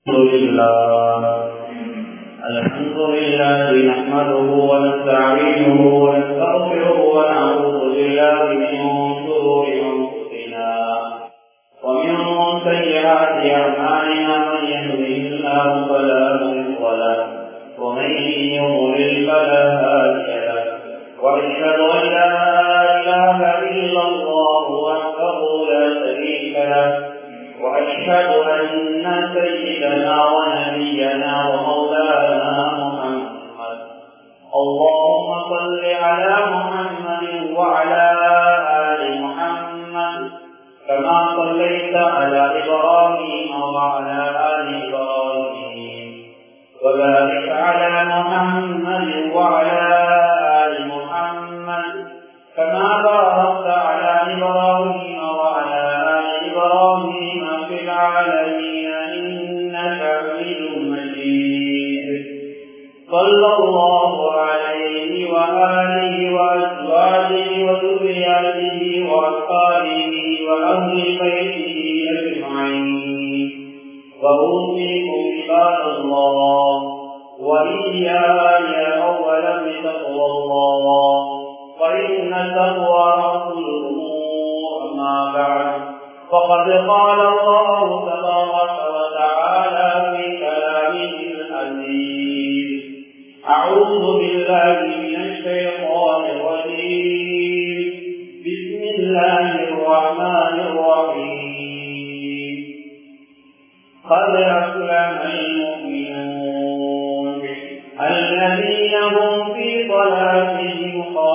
لله الحمد لله نحمده ونستعينه ونستغفره ونعوذ بالله من شرور انفسنا ومن سيئات اعمالنا من يهده الله فلا مضل له ومن يضلل فلا هادي له واشهد ان لا اله الا الله وحده لا شريك له وأشهد أن سيدنا ونبينا ومولانا محمد اللهم صل على محمد وعلى آل محمد كما صليت على إبراهيم وعلى آل إبراهيم وبارك على محمد وعلى آل محمد كما باركت على إبراهيم وعلى آل إبراهيم في العالمين إنك حميد مجيد صلى الله عليه وآله وأزواجه وذرياته وأصحابه وأهل بيته أجمعين وأوصيكم عباد الله وإياي أولا بتقوى الله فإن التقوى رأس الأمور أما بعد فقد قال الله تبارك وتعالى في كلامه العزيز أعوذ بالله من الشيطان الرجيم بسم الله الرحمن الرحيم قد أفلح المؤمنون الذين هم في صلاتهم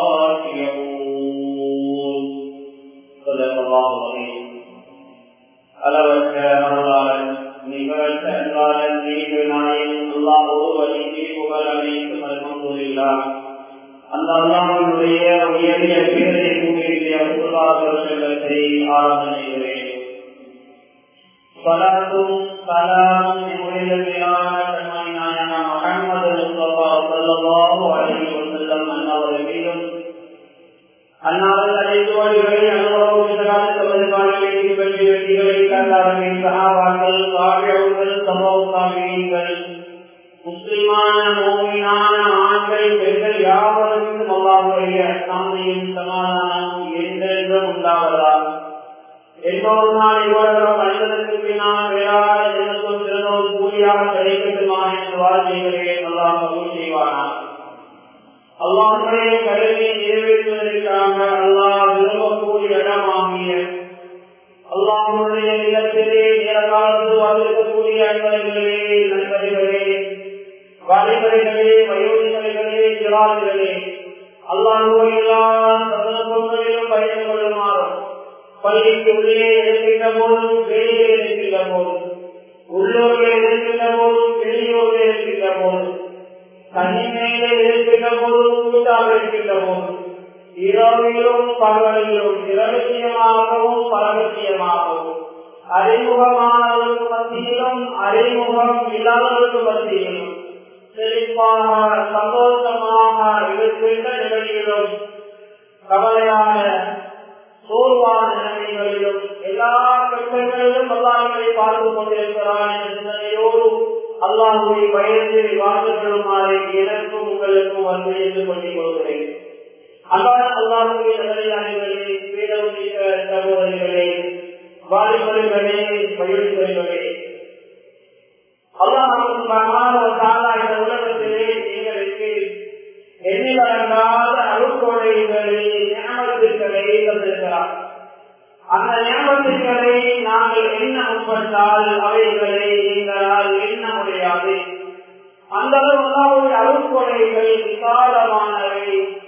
خاشعون صدق الله العظيم அளவற்ற அருளாளன் நிகழ்த்த அன்பாளன் நீண்ட நாளில் அல்லாஹ் ஒருவருக்கு புகழ் அனைத்து மருந்துள்ளா அந்த அல்லாஹனுடைய உயரிய பேரை கூறிய புகாதத்தை ஆரம்பம் செய்கிறேன் சலாத்தும் சலாம் உயர்மையான கண்மணியான முகமது முஸ்தபா சல்லல்லாஹு அலைஹி வஸல்லம் அன்னவர் மீதும் அன்னாரது அழைத்துவாடிகளை அனுபவங்களை வெற்றி வெற்றிகளை கண்டார்கள் சகாபாக்கள் காவியர்கள் சமூகங்கள் முஸ்லிமான நோயினான ஆண்கள் பெண்கள் யாவருக்கும் அல்லாவுடைய சாந்தியும் சமாதானம் என்றென்றும் உண்டாவதா எல்லோரு நாள் இவ்வளவு மனிதனுக்கு பின்னால் வேறாத தினத்தும் திறனோடு கூலியாக கிடைக்கட்டுமா என்று வாழ்க்கைகளே அல்லாஹ் கபூல் செய்வானா அல்லாஹுடைய கருவியை நிறைவேற்றுவதற்காக அல்லாஹ் விரும்பக்கூடிய இடமாகிய அல்லாஹுடைய இல்லத்திலே நேரகாலத்து வந்திருக்கக்கூடிய அன்பர்களே நண்பர்களே வாலிபர்களே வயோதிகர்களே சிறார்களே அல்லாஹுடைய எல்லா சந்தர்ப்பங்களிலும் பயந்து கொள்ளுமாறும் பள்ளிக்கு உள்ளே இருக்கின்ற போதும் வெளியே இருக்கின்ற போதும் உள்ளூரில் இருக்கின்ற போதும் வெளியூரில் இருக்கின்ற போதும் தனிமையிலே இருக்கின்ற போதும் கூட்டாக இருக்கின்ற போதும் இரவிலும் பகலிலும் இரகசியமாகவும் பரகசியமாகவும் அறிமுகமானவர்களுக்கு மத்தியிலும் அறிமுகம் இல்லாதவர்களுக்கு மத்தியிலும் செழிப்பாக சந்தோஷமாக இருக்கின்ற நிலையிலும் கவலையான சோர்வான நிலைமைகளிலும் எல்லா கட்டங்களிலும் அல்லாஹ்களை பார்த்து கொண்டிருக்கிறான் என்ற சிந்தனையோடு அல்லாஹுவை பயந்து வாழ்ந்து கொள்ளுமாறு எனக்கும் உங்களுக்கும் வந்து என்று சொல்லிக் கொள்கிறேன் அல்லாஹ் அல்லாஹுவை நல்லே பேரவதிக்க சகோதரிகளே வாலிபர்களே வயோதிபர்களே அல்லாஹ் இந்த உலகத்திலே எங்களுக்கு எண்ணிலடங்காத அருட்கொடைகளை ஞாபகத்திற்களை தந்திருக்கிறார் அந்த ஞாபகத்திற்களை நாங்கள் எண்ண முற்பட்டால் அவைகளை எங்களால் எண்ண முடியாது அந்த அளவு அருட்கொடைகள் விசாலமானவை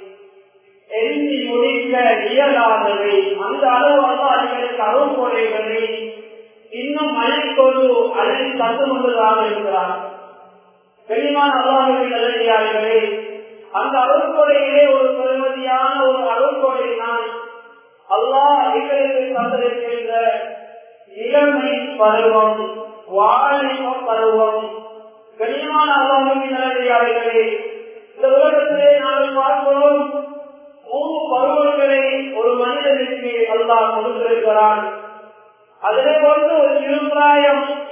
எண்ணி முடிக்க இயலாதவை அந்த அளவு அல்லாஹர்களுக்கு அருட்கொடைகளை இன்னும் மழைக்கொரு அழகி தந்து கொண்டதாக இருக்கிறார் பெரியமான அல்லாஹுவின் நல்லடியார்களே அந்த அருட்கொடையிலே ஒரு பெருமதியான ஒரு அருட்கொடை தான் அல்லாஹ் எங்களுக்கு தந்திருக்கின்ற இளமை பருவம் வாலிப பருவம் கனியமான அல்லாஹுவின் நல்லடியார்களே இந்த உலகத்திலே நாங்கள் பார்க்கிறோம் மூணு பருவங்களை ஒரு மனிதனுக்கு அல்லாஹ் கொடுத்திருக்கிறான் அதிலே கொண்டு ஒரு சிறுபிராயம்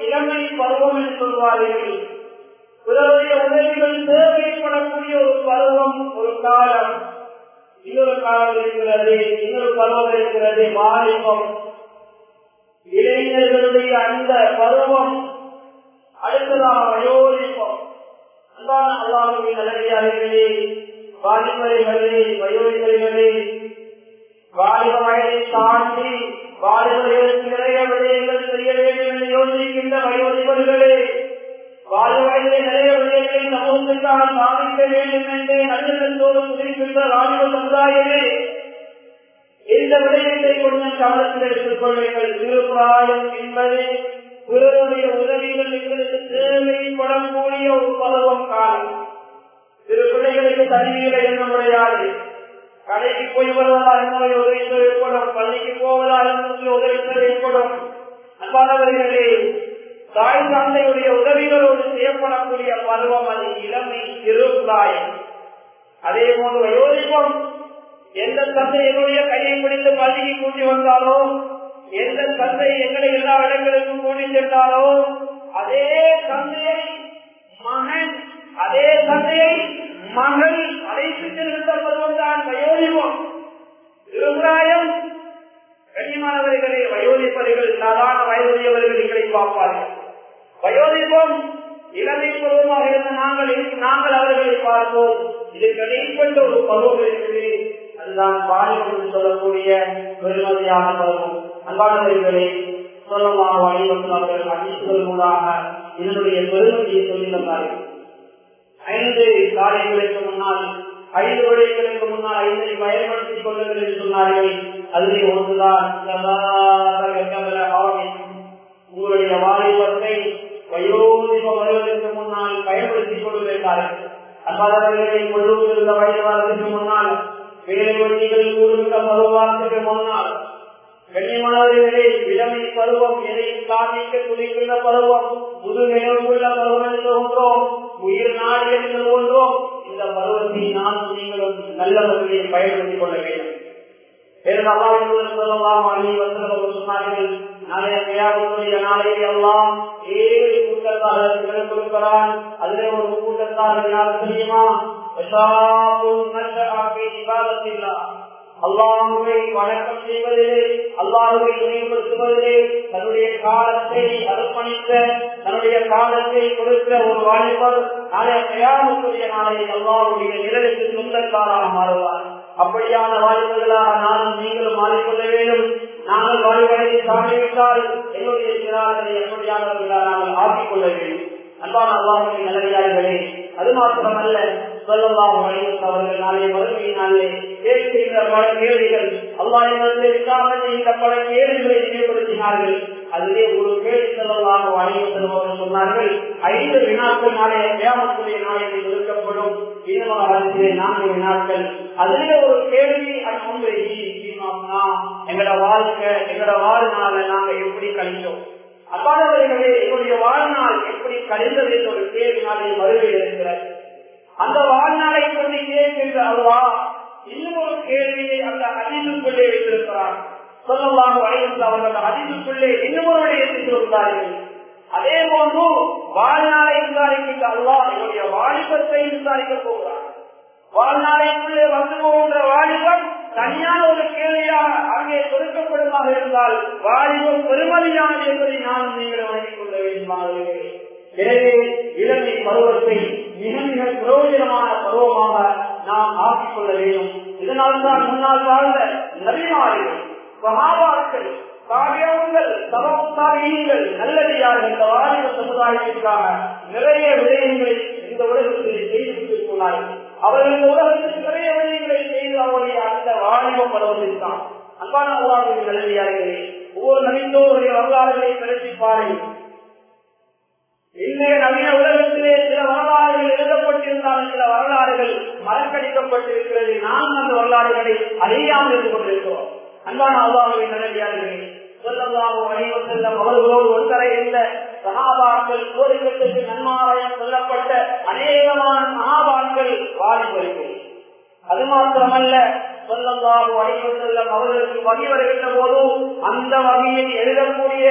இளமை பருவம் என்று சொல்வார்கள் பிறருடைய உதவிகள் தேவைப்படக்கூடிய ஒரு பருவம் ஒரு காலம் இன்னொரு காலம் இருக்கிறது இன்னொரு பருவம் இருக்கிறது வாலிபம் இளைஞர்களுடைய அந்த பருவம் அடுத்ததாக வயோதிப்பம் அன்பான அல்லாஹுவின் நல்லடியார்களே வாலிபரைகளே வயோதிபர்களே வாலிப வயதை தாண்டி வாலிபர்களுக்கு நிறைய விடயங்கள் செய்ய வேண்டும் என்று யோசிக்கின்ற வயோதிபர்களே வாலிப வயதிலே நிறைய விடயங்களை சமூகத்திற்காக சாதிக்க வேண்டும் என்று நல்லதோடு குறிப்பிட்ட வாலிப சமுதாயமே இந்த விடயத்தை கொஞ்சம் கவனத்தில் எடுத்துக் கொள்ளுங்கள் திருப்பிராயம் என்பது பிறருடைய உதவிகள் எங்களுக்கு தேவைப்படக்கூடிய ஒரு பருவம் காலம் சிறு பிள்ளைகளுக்கு தனிமையில என்ன முடியாது கடைக்கு போய் வருவதா என்ன உதவி தேவைப்படும் பள்ளிக்கு போவதா என்று உதவி தேவைப்படும் அன்பானவர்களே தாய் தந்தையுடைய உதவிகளோடு செய்யப்படக்கூடிய பருவம் அது இளமை திருப்பிராயம் அதே போன்று வயோதிப்பம் எந்த தந்தை என்னுடைய கையை பிடித்து பள்ளிக்கு கூட்டி வந்தாலோ எந்த தந்தை எங்களை எல்லா இடங்களுக்கும் கூட்டி சென்றாலோ அதே தந்தையை மகன் அதே தந்தையை மகள் அழைத்து செல்கின்ற பருவம் தான் வயோதிப்பம் விவசாயம் கண்ணியமானவர்களே வயோதிப்பவர்கள் சாதாரண வயதுடையவர்களை பார்ப்பார்கள் வயோதிப்பம் இளமை பருவமாக இருந்த நாங்கள் நாங்கள் அவர்களை பார்ப்போம் இது கடைப்பட்ட ஒரு பருவம் இருக்குது அதுதான் பாலியம் என்று சொல்லக்கூடிய பெருமதியான பருவம் அன்பானவர்களே சொல்லமாக வழிவந்தார்கள் அடிசுகள் மூலமாக இதனுடைய பெருமதியை சொல்லி தந்தார்கள் ஐந்து காரியங்களுக்கு முன்னால் ஐந்து விடயங்களுக்கு முன்னால் ஐந்தை பயன்படுத்திக் கொள்ளுங்கள் என்று சொன்னார்கள் அதிலே ஒன்றுதான் உங்களுடைய வாலிபத்தை வயோதிப வருவதற்கு முன்னால் பயன்படுத்திக் கொள்ளுகிறார்கள் அன்பாளர்களை கொள்ளுகின்ற வயது வரதுக்கு முன்னால் வேலை வழிகள் கூறுகின்ற பருவாரத்துக்கு முன்னால் கண்ணியமானவர்களே இளமை பருவம் எதை காமிக்க துணிக்கின்ற பருவம் புது நினைவுள்ள பருவம் என்று சொல்கின்றோம் உயிர் நாடு என்று சொல்கின்றோம் இந்த பருவத்தை நான் நீங்களும் நல்ல முறையில் பயன்படுத்திக் கொள்ள வேண்டும் சொன்னார்கள் நாளைய கையாளுடைய நாளையே எல்லாம் ஏழு கூட்டத்தார்கள் கொடுக்கிறான் அதிலே ஒரு கூட்டத்தார்கள் யார் தெரியுமா அல்லாஹுவை வணக்கம் செய்வதிலே அல்லாஹுவை நினைவுபடுத்துவதிலே தன்னுடைய காலத்தை அர்ப்பணித்த தன்னுடைய காலத்தை கொடுத்த ஒரு வாலிபர் நாளைய தயாரிப்புடைய நாளை அல்லாஹுடைய நிழலுக்கு சொந்தக்காராக மாறுவார் அப்படியான வாலிபர்களாக நானும் நீங்களும் மாறிக்கொள்ள வேண்டும் நாங்கள் வாலிபரை சாமிவிட்டால் என்னுடைய சிறார்களை எப்படியானவர்களாக நாங்கள் ஆக்கிக் கொள்ள வேண்டும் அன்பான அல்லாஹுடைய நல்லடியார்களே அது மாத்திரமல்ல சொல்லலாம் அவர்கள் நாளை மறுமையினாலே கேட்கின்ற பல கேள்விகள் அல்லாஹ் இந்த பல கேள்விகளை நினைவுபடுத்தினார்கள் அதிலே ஒரு கேள்வி செல்லலாம் வழங்கி செல்பவர்கள் சொன்னார்கள் ஐந்து வினாக்கள் நாளைய தேவத்துடைய நாளையில் இருக்கப்படும் இன்னும் அரசிலே நான்கு வினாக்கள் அதிலே ஒரு கேள்வி அது முன்பு எங்களோட வாழ்க்கை எங்களோட வாழ்நாள நாங்க எப்படி கழிச்சோம் அப்பாடவர்களே எங்களுடைய வாழ்நாள் எப்படி கழிந்தது என்ற ஒரு கேள்வி நாளில் வருகை இருக்கிறது அந்த வாழ்நாளை கொண்டு கேட்கின்ற அல்லா இன்னும் ஒரு கேள்வியை அந்த அதிசுக்குள்ளே வைத்திருக்கிறார் சொல்லலாம் வரைந்து அவர்கள் அதிசுக்குள்ளே இன்னும் ஒரு விடயத்தை சொல்கிறார்கள் அதே போன்று வாழ்நாளை விசாரிக்கின்ற அல்லா என்னுடைய வாலிபத்தை விசாரிக்க போகிறார் வாழ்நாளைக்குள்ளே வந்து போகின்ற வாலிபம் தனியான ஒரு கேள்வியாக அங்கே கொடுக்கப்படுமாக இருந்தால் வாலிபம் பெருமதியானது என்பதை நான் நீங்கள் வழங்கிக் கொள்ள வேண்டுமானவர்களே எனவே இளமை பருவத்தை மிக மிக பிரயோஜனமான பருவமாக நாம் ஆக்கிக் கொள்ள வேண்டும் இதனால்தான் முன்னால் வாழ்ந்த நபிமார்கள் மகாபாக்கள் காவியங்கள் சமத்தாகியங்கள் நல்லடியார்கள் இந்த வாலிப சமுதாயத்திற்காக நிறைய விடயங்களை இந்த உலகத்தில் செய்து சொன்னார்கள் அவர்கள் இந்த உலகத்தில் நிறைய விடயங்களை செய்து அவருடைய அந்த வாலிப பருவத்தில் தான் அன்பான அல்லாவின் நல்லடியார்களே ஒவ்வொரு நவீனோருடைய வரலாறுகளை திரட்டி பாருங்கள் இன்றைய நவீன உலகத்திலே சில வரலாறுகள் எழுதப்பட்டிருந்தாலும் சில வரலாறுகள் மறக்கடிக்கப்பட்டிருக்கிறது நாம் அந்த வரலாறுகளை அறியாமல் இருந்து கொண்டிருக்கிறோம் அன்பான அல்லாஹுவின் நல்லடியார்களே சொல்லலாம் அனைவர் செல்லம் அவர்களோடு ஒன்றரை இருந்த சகாபாக்கள் கோரிக்கத்திற்கு நன்மாராயம் சொல்லப்பட்ட அநேகமான சகாபாக்கள் வாலிபர்கள் அது மாத்திரமல்ல சொல்லல்லாஹு அலைஹி வஸல்லம் அவர்களுக்கு வகி வருகின்ற போது அந்த வகையை எழுதக்கூடிய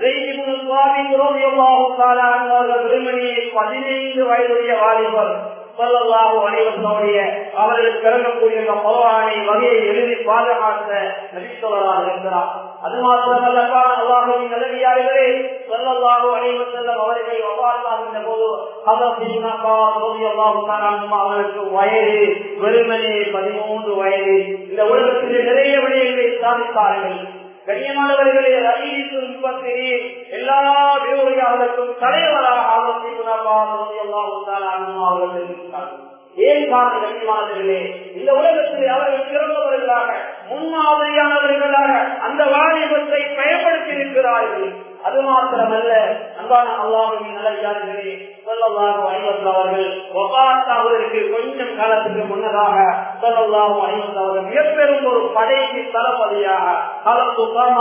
விரும்பினியை பதினைந்து வயதுடைய வாலிபர் சொல்லல்லாஹு அனைவருடைய அவர்களுக்கு பிறக்கக்கூடிய பகவானை வகையை எழுதி பாதுகாத்த நபித்தவராக இருக்கிறார் அது மாத்திரமல்லப்பா அல்லாஹுவின் நல்லவியார்களே சொல்லல்லாஹு அனைவர் செல்லம் அவர்களை ஒவ்வாறுகின்ற போது அவர்களுக்கு வயது வெறுமனே பதிமூன்று வயது இந்த உலகத்திலே நிறைய விடயங்களை சாதித்தார்கள் கண்ணியமானவர்களே ரயிலுக்கு முப்பத்திரி எல்லா விரோதியாளருக்கும் தலைவராக அவர்கள் இருக்கிறார்கள் ஏன் காரணம் கண்ணியமானவர்களே இந்த உலகத்திலே அவர்கள் சிறந்தவர்களாக முன்மாதிரியானவர்களாக அந்த வாலிபத்தை பயன்படுத்தி இருக்கிறார்கள் அது மாத்திரமல்ல அன்பான அல்லாஹுவின் நல்லே சொல்லல்லாஹு ஐவத்து அவர்கள் ஒபாத்தாவதற்கு கொஞ்சம் காலத்துக்கு முன்னதாக சொல்லல்லாஹு ஐவத்து அவர்கள் மிகப்பெரும் ஒரு படைக்கு தளபதியாக கலந்து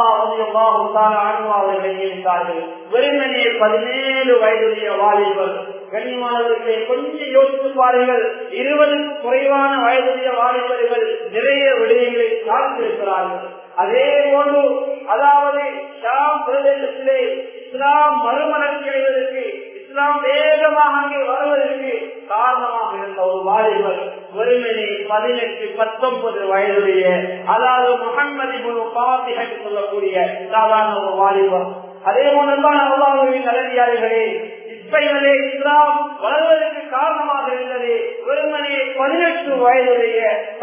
அவர்களை நியமித்தார்கள் வெறுமனே பதினேழு வயதுடைய வாலிபர் கண்ணியமானவர்களை கொஞ்சம் யோசித்து பாருங்கள் இருபதுக்கு குறைவான வயதுடைய வாலிபர்கள் நிறைய விடயங்களை சார்ந்திருக்கிறார்கள் அதே போன்று அதாவது ஷாம் பிரதேசத்திலே இஸ்லாம் மறுமலர்ச்சி அடைவதற்கு இஸ்லாம் வேகமாக அங்கே வருவதற்கு காரணமாக இருந்த ஒரு வாலிபர் வெறுமனே பதினெட்டு பத்தொன்பது வயதுடைய அதாவது முகம்மது பாத்திகை சொல்லக்கூடிய சாதாரண ஒரு வாலிபர் அதே போலதான் அல்லாஹுவின் நல்லடியார்களே இஸ்பைகளே இஸ்லாம் வளர்வதற்கு காரணமாக இருந்தது வெறுமனே பதினெட்டு வயதுடைய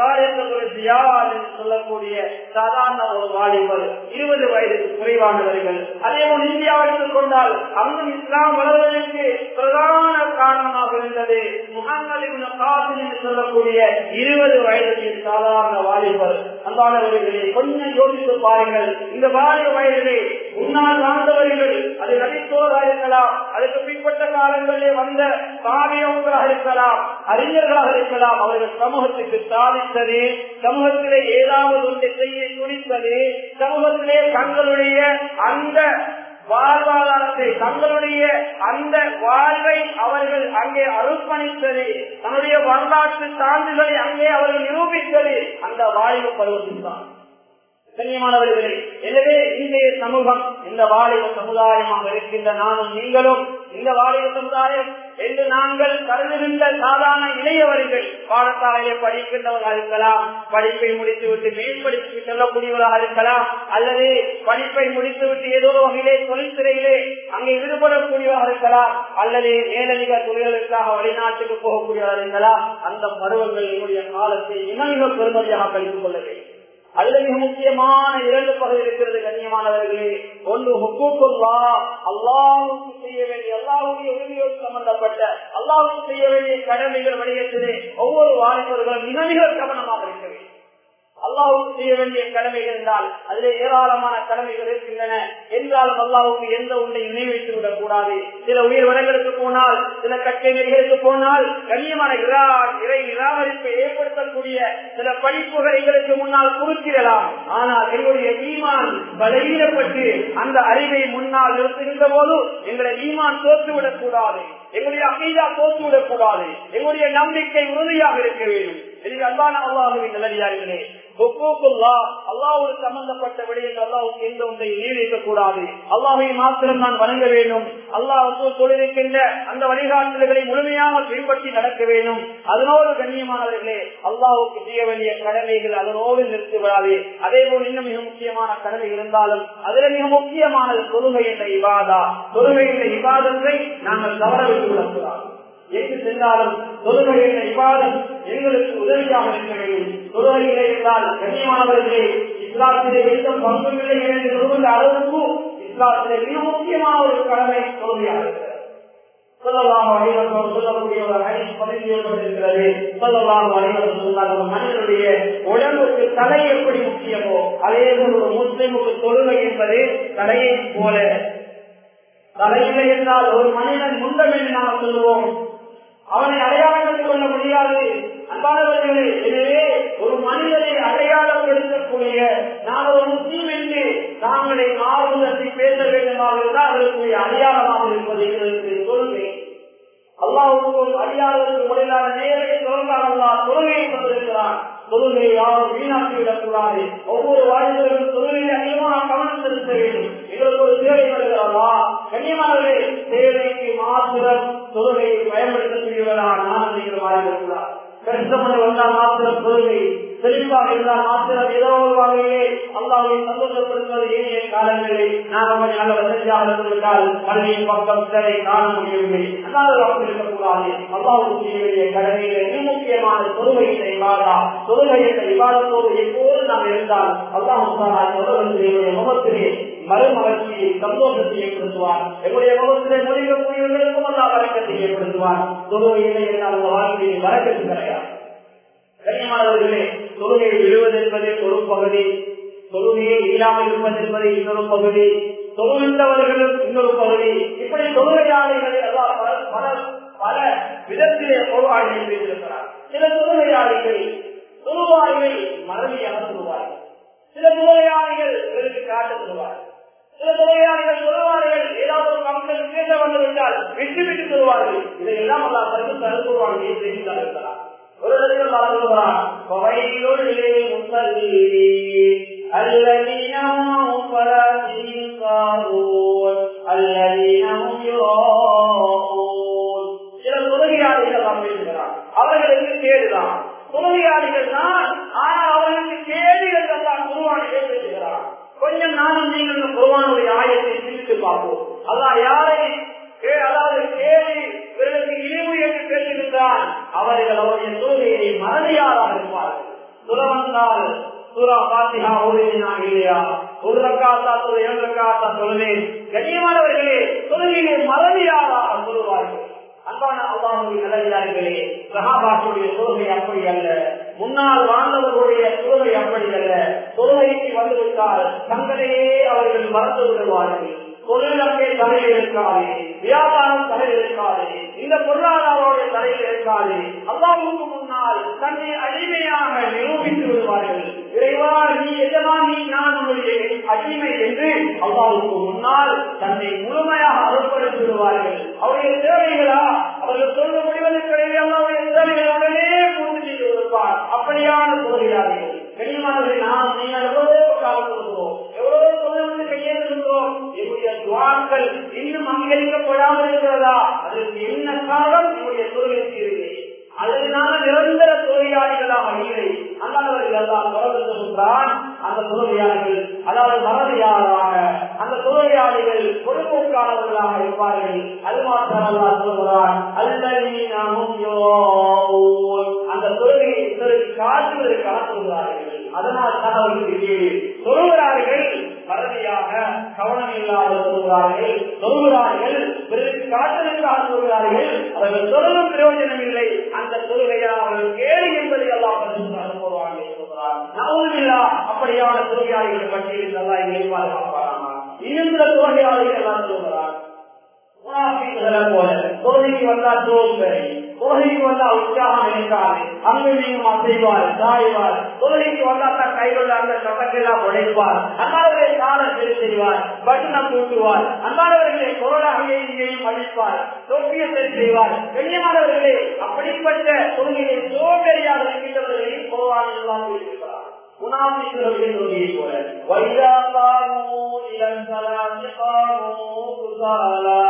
என்று சொல்லக்கூடிய சாதாரண ஒரு வாலிபர் இருபது வயதுக்கு குறைவானவர்கள் அதே போல் இந்தியாவை எடுத்துக்கொண்டால் அங்கும் இஸ்லாம் வளர்வதற்கு பிரதான காரணமாக இருந்தது முகமது என்று சொல்லக்கூடிய இருபது வயதுக்கு சாதாரண வாலிபர் அன்பானவர்களே கொஞ்சம் யோசித்து பாருங்கள் இந்த வாலிப வயதிலே முன்னால் வாழ்ந்தவர்கள் அது நடித்தோராக இருக்கலாம் அதுக்கு பின்பற்ற காலங்களிலே வந்த காவியங்களாக இருக்கலாம் அறிஞர்களாக இருக்கலாம் அவர்கள் சமூகத்துக்கு சாதித்தது சமூகத்திலே ஏதாவது ஒன்றை செய்ய துணித்தது சமூகத்திலே தங்களுடைய அந்த வாழ்வாதாரத்தை தங்களுடைய அந்த வாழ்வை அவர்கள் அங்கே அர்ப்பணித்தது தன்னுடைய வரலாற்று சான்றுகளை அங்கே அவர்கள் நிரூபித்தது அந்த வாழ்வு பருவத்தில் தான் கண்ணியமானவர்களே எனவே இன்றைய சமூகம் இந்த வாலிப சமுதாயமாக இருக்கின்ற நானும் நீங்களும் இந்த வாலிப சமுதாயம் என்று நாங்கள் கருதுகின்ற சாதாரண இளையவர்கள் பாடசாலையை படிக்கின்றவர்களாக இருக்கலாம் படிப்பை முடித்துவிட்டு மேம்படுத்தி செல்லக்கூடியவர்களாக இருக்கலாம் அல்லது படிப்பை முடித்துவிட்டு ஏதோ வகையிலே தொழில்துறையிலே அங்கே ஈடுபடக்கூடியவராக இருக்கலாம் அல்லது மேலதிக தொழில்களுக்காக வெளிநாட்டுக்கு போகக்கூடியவராக இருக்கலாம் அந்த பருவங்கள் என்னுடைய காலத்தை இணைய பெருமதியாக கழித்துக் கொள்ள வேண்டும் அதுல மிக முக்கியமான இரண்டு பகுதி இருக்கிறது கண்ணியமானவர்களே ஒன்று ஹுக்கூக்குல்லா அல்லாவுக்கு செய்ய வேண்டிய அல்லாவுடைய உரிமையோடு சம்பந்தப்பட்ட அல்லாவுக்கு செய்ய வேண்டிய கடமைகள் வடிவத்திலே ஒவ்வொரு வாலிபர்களும் மிக மிக கவனமாக இருக்க வேண்டும் அல்லாவுக்கு செய்ய வேண்டிய கடமைகள் என்றால் அதிலே ஏராளமான கடமைகள் இருக்கின்றன என்றாலும் அல்லாவுக்கு எந்த ஒன்றை நினைவைத்து விடக் கூடாது சில உயிர் வடங்களுக்கு போனால் சில கச்சேரிகளுக்கு போனால் கண்ணியமான இறை நிராகரிப்பை ஏற்படுத்தக்கூடிய சில படிப்புகள் எங்களுக்கு முன்னால் குறுக்கிடலாம் ஆனால் எங்களுடைய ஈமான் பலவீனப்பட்டு அந்த அறிவை முன்னால் நிறுத்துகின்ற போது எங்களுடைய ஈமான் தோற்றுவிடக் கூடாது எங்களுடைய அகைதா தோற்றுவிடக் கூடாது எங்களுடைய நம்பிக்கை உறுதியாக இருக்க வேண்டும் எனவே அல்லான அல்லாஹுவின் நல்லடியார்களே அல்லாவோடு சம்பந்தப்பட்ட விடயங்கள் அல்லாவுக்கு எந்த ஒன்றை நீடிக்க கூடாது அல்லாஹை மாத்திரம் நான் வணங்க வேண்டும் அல்லாவுக்கு தொழிலிருக்கின்ற அந்த வழிகாட்டுதல்களை முழுமையாக பின்பற்றி நடக்க வேண்டும் அதனோடு கண்ணியமானவர்களே அல்லாவுக்கு செய்ய வேண்டிய கடமைகள் அதனோடு நிறுத்தி விடாது அதே போல் இன்னும் மிக முக்கியமான கடமை இருந்தாலும் அதுல மிக முக்கியமானது தொழுகை என்ற இவாதா தொழுகை என்ற இவாதத்தை நாங்கள் தவற விட்டு விடக்கூடாது எங்கு சென்றாலும் தொழுகை என்ற இவாதம் எங்களுக்கு உதவியாக இருக்க வேண்டும் தொழுகையிலே இருந்தால் கண்ணியமானவர்களே இஸ்லாத்திலே எந்த பங்குகளை என்று சொல்கின்ற அளவுக்கு இஸ்லாத்திலே மிக முக்கியமான ஒரு கடமை தொழுகையாக இருக்கிறது மனிதனுடைய உடம்புக்கு தலை எப்படி முக்கியமோ அதே போல் ஒரு முஸ்லிமுக்கு தொழுகை என்பது தலையை போல தலையில்லை என்றால் ஒரு மனிதன் முண்டம் என்று நாம் சொல்லுவோம் அவனை அடையாளம் கொள்ள முடியாது அன்பானவர்களே எனவே ஒரு மனிதனை அடையாளப்படுத்தக்கூடிய நான் ஒரு முஸ்லீம் என்று தாங்களை ஆர்வத்தை பேச வேண்டுமாக இருந்தால் அதற்குரிய அடையாளமாக இருப்பது எங்களுக்கு தொழுகை அல்லாவுக்கும் அடியாளருக்கு முறையிலான நேரடி தொடர்பாக அல்லா தொழுகையை கொண்டிருக்கிறான் தொழுகை யாரும் வீணாக விடக்கூடாது ஒவ்வொரு வாழ்க்கையிலும் தொழிலில் அதிகமாக கவனம் செலுத்த வேண்டும் எங்களுக்கு ஒரு தேவை வருகிறதா கண்ணியமானவர்களே தேவைக்கு மாத்திரம் தொழுகையை பயன்படுத்தக்கூடியவர்களா நான் நீங்கள் மாறிவிடக்கூடாது கஷ்டப்பட வந்தால் மாத்திரம் தொழுகை செழிப்பாக இருந்தால் மாத்திரம் ஏதோ ஒரு வகையிலே அல்லாவை சந்தோஷப்படுத்துவது ஏனைய காலங்களில் நாம் கொஞ்சம் நல்ல வசதியாக இருந்துவிட்டால் பள்ளியின் பக்கம் சிலரை காண முடியவில்லை அல்லாத அப்படி இருக்கக்கூடாது அல்லாவுக்கு செய்ய வேண்டிய கடமையில மிக முக்கியமான தொழுகை செய்வாரா தொழுகை என்ற விவாதத்தோடு எப்போது நாம் இருந்தால் அல்லாஹ் முகத்திலே மறுமலர்ச்சியை சந்தோஷத்தை ஏற்படுத்துவார் எங்களுடைய முகத்திலே முடிக்கக்கூடியவர்களுக்கும் அல்லா வழக்கத்தை ஏற்படுத்துவார் தொழுகையிலே என்னால் உங்கள் வாழ்க்கையை வழக்கத்து கிடையாது கண்ணியமானவர்களே தொழுகையை விழுவது என்பது ஒரு பகுதி தொழுகையை இல்லாமல் இருப்பது என்பது இன்னொரு பகுதி தொழுகின்றவர்களும் இன்னொரு பகுதி இப்படி தொழுகையாளிகளை எல்லாம் பல பல பல விதத்திலே பொருளாளி வைத்திருக்கிறார் சில தொழுகையாளிகள் தொழுவார்கள் மறதியாக சொல்லுவார்கள் சில தொழுகையாளிகள் பிறகு காட்ட சொல்லுவார்கள் சில தொழிலாளிகள் சொல்லுவார்கள் ஏதாவது ஒரு மக்கள் பேச வந்துவிட்டால் விட்டு விட்டு சொல்வார்கள் இதையெல்லாம் அல்லா தடுத்து தடுப்புவார்கள் செய்து இருக்கிறார் ஒரு இடத்தில் அல்லா சொல்கிறான் கொவையிலோடு الذين هم صلاتهم قارون الذين هم يراءون சில தொழுகையாளிகள் நாம் பேசுகிறார் அவர்களுக்கு கேடுதான் தொழுகையாளிகள் தான் ஆனால் அவர்களுக்கு கேடுகள் தான் குருவானிலே பேசுகிறார் கொஞ்சம் நானும் நீங்கள் குருவானுடைய ஆயத்தை சிந்தித்து பார்ப்போம் அதான் யாரை அதாவது கேள்வி இவர்களுக்கு இழிவு என்று பேசுகின்றான் அவர்கள் அவருடைய தொழுகையை மறதியாராக இருப்பார்கள் துறவந்தால் சூரா பாத்திகா ஓதினா இல்லையா ஒரு ரக்காத்தா தொழு இரண்டு ரக்காத்தா தொழுவேன் கண்ணியமானவர்களே தொழுகையை மறதியாராக சொல்லுவார்கள் அன்பான அல்லாஹுடைய நல்லதார்களே சகாபாசுடைய தொழுகை அப்படி அல்ல முன்னால் வாழ்ந்தவர்களுடைய தொழுகை அப்படி அல்ல தொழுகைக்கு வந்துவிட்டால் தங்களையே அவர்கள் மறந்து விடுவார்கள் தொழிலங்கே தலையில் இருக்காது வியாபாரம் தலையில் இருக்காது இந்த பொருளாதாரோடைய தலையில் இருக்காது அல்லாவுக்கு முன்னால் தன்னை அடிமையாக நிரூபித்து விடுவார்கள் இறைவா நீ எதனால் நீ நான் உன்னுடைய அடிமை என்று அல்லாவுக்கு முன்னால் தன்னை முழுமையாக அறுப்படுத்தி விடுவார்கள் அவருடைய தேவைகளா அவர்கள் சொல்ல முடிவதற்கிடையே அல்லாவுடைய தேவைகள் உடனே பூர்த்தி செய்து கொடுப்பார் அப்படியான தொழிலாளிகள் கனிமானவரை நாம் நீங்கள் எவ்வளவோ காலம் கொடுக்கிறோம் எவ்வளவோ தொழில் கையேறுகின்றோம் என்னுடைய துவாக்கள் இன்னும் அங்கீகரிக்கப்படாமல் இருக்கிறதா அதற்கு என்ன காரணம் என்னுடைய தொழிலுக்கு இல்லை அதனால நிரந்தர தொழிலாளிகளாக இல்லை அல்லாதவர்கள் எல்லாம் தொடர்ந்துகிறான் அந்த தொழிலாளிகள் அதாவது மறதியாளராக அந்த தொழிலாளிகள் பொதுப்போக்காளர்களாக இருப்பார்கள் அது மாத்திரம் அல்லா சொல்கிறான் அல்லீனமும் அந்த தொழுகையை பிறகு காட்டுவதற்காக சொல்கிறார்கள் அதனால் தான் அவர்களுக்கு கேடு சொல்கிறார்கள் மறதியாக கவனம் இல்லாத சொல்கிறார்கள் சொல்கிறார்கள் பிறகு காட்டுவதற்காக சொல்கிறார்கள் அவர்கள் சொல்லும் பிரயோஜனம் இல்லை அந்த தொழுகையா அவர்கள் கேடு என்பதை எல்லாம் போடுவாங்க சொல்கிறார் அப்படியான தொழிலாளிகள் பட்டியலில் நல்லா எங்களை பாதுகாப்பாராமா இன்னும் சில தொழிலாளிகள் எல்லாம் சொல்கிறார் போல தொழுகைக்கு வந்தா சோம்பேறி தொழுகைக்கு வந்தா உற்சாகம் இருக்காது அங்கு நீங்க செய்வார் சாய்வார் தொழுகைக்கு வந்தா தான் கைகள் அந்த கட்டக்கெல்லாம் உடைப்பார் அன்பாளர்களை காலம் சரி செய்வார் பட்டணம் கூட்டுவார் அன்பாளர்களை கொரோனாவையை இங்கேயும் அழிப்பார் தொப்பியத்தை செய்வார் கண்ணியமானவர்களே அப்படிப்பட்ட தொழுகையை சோம்பேறியாக இருக்கின்றவர்களையும் கொரோனா எல்லாம் இருக்கிறார் முனாபிக்கிறவர்கள் தொழுகையை போல வைதா قاموا إلى الصلاة قاموا كسالى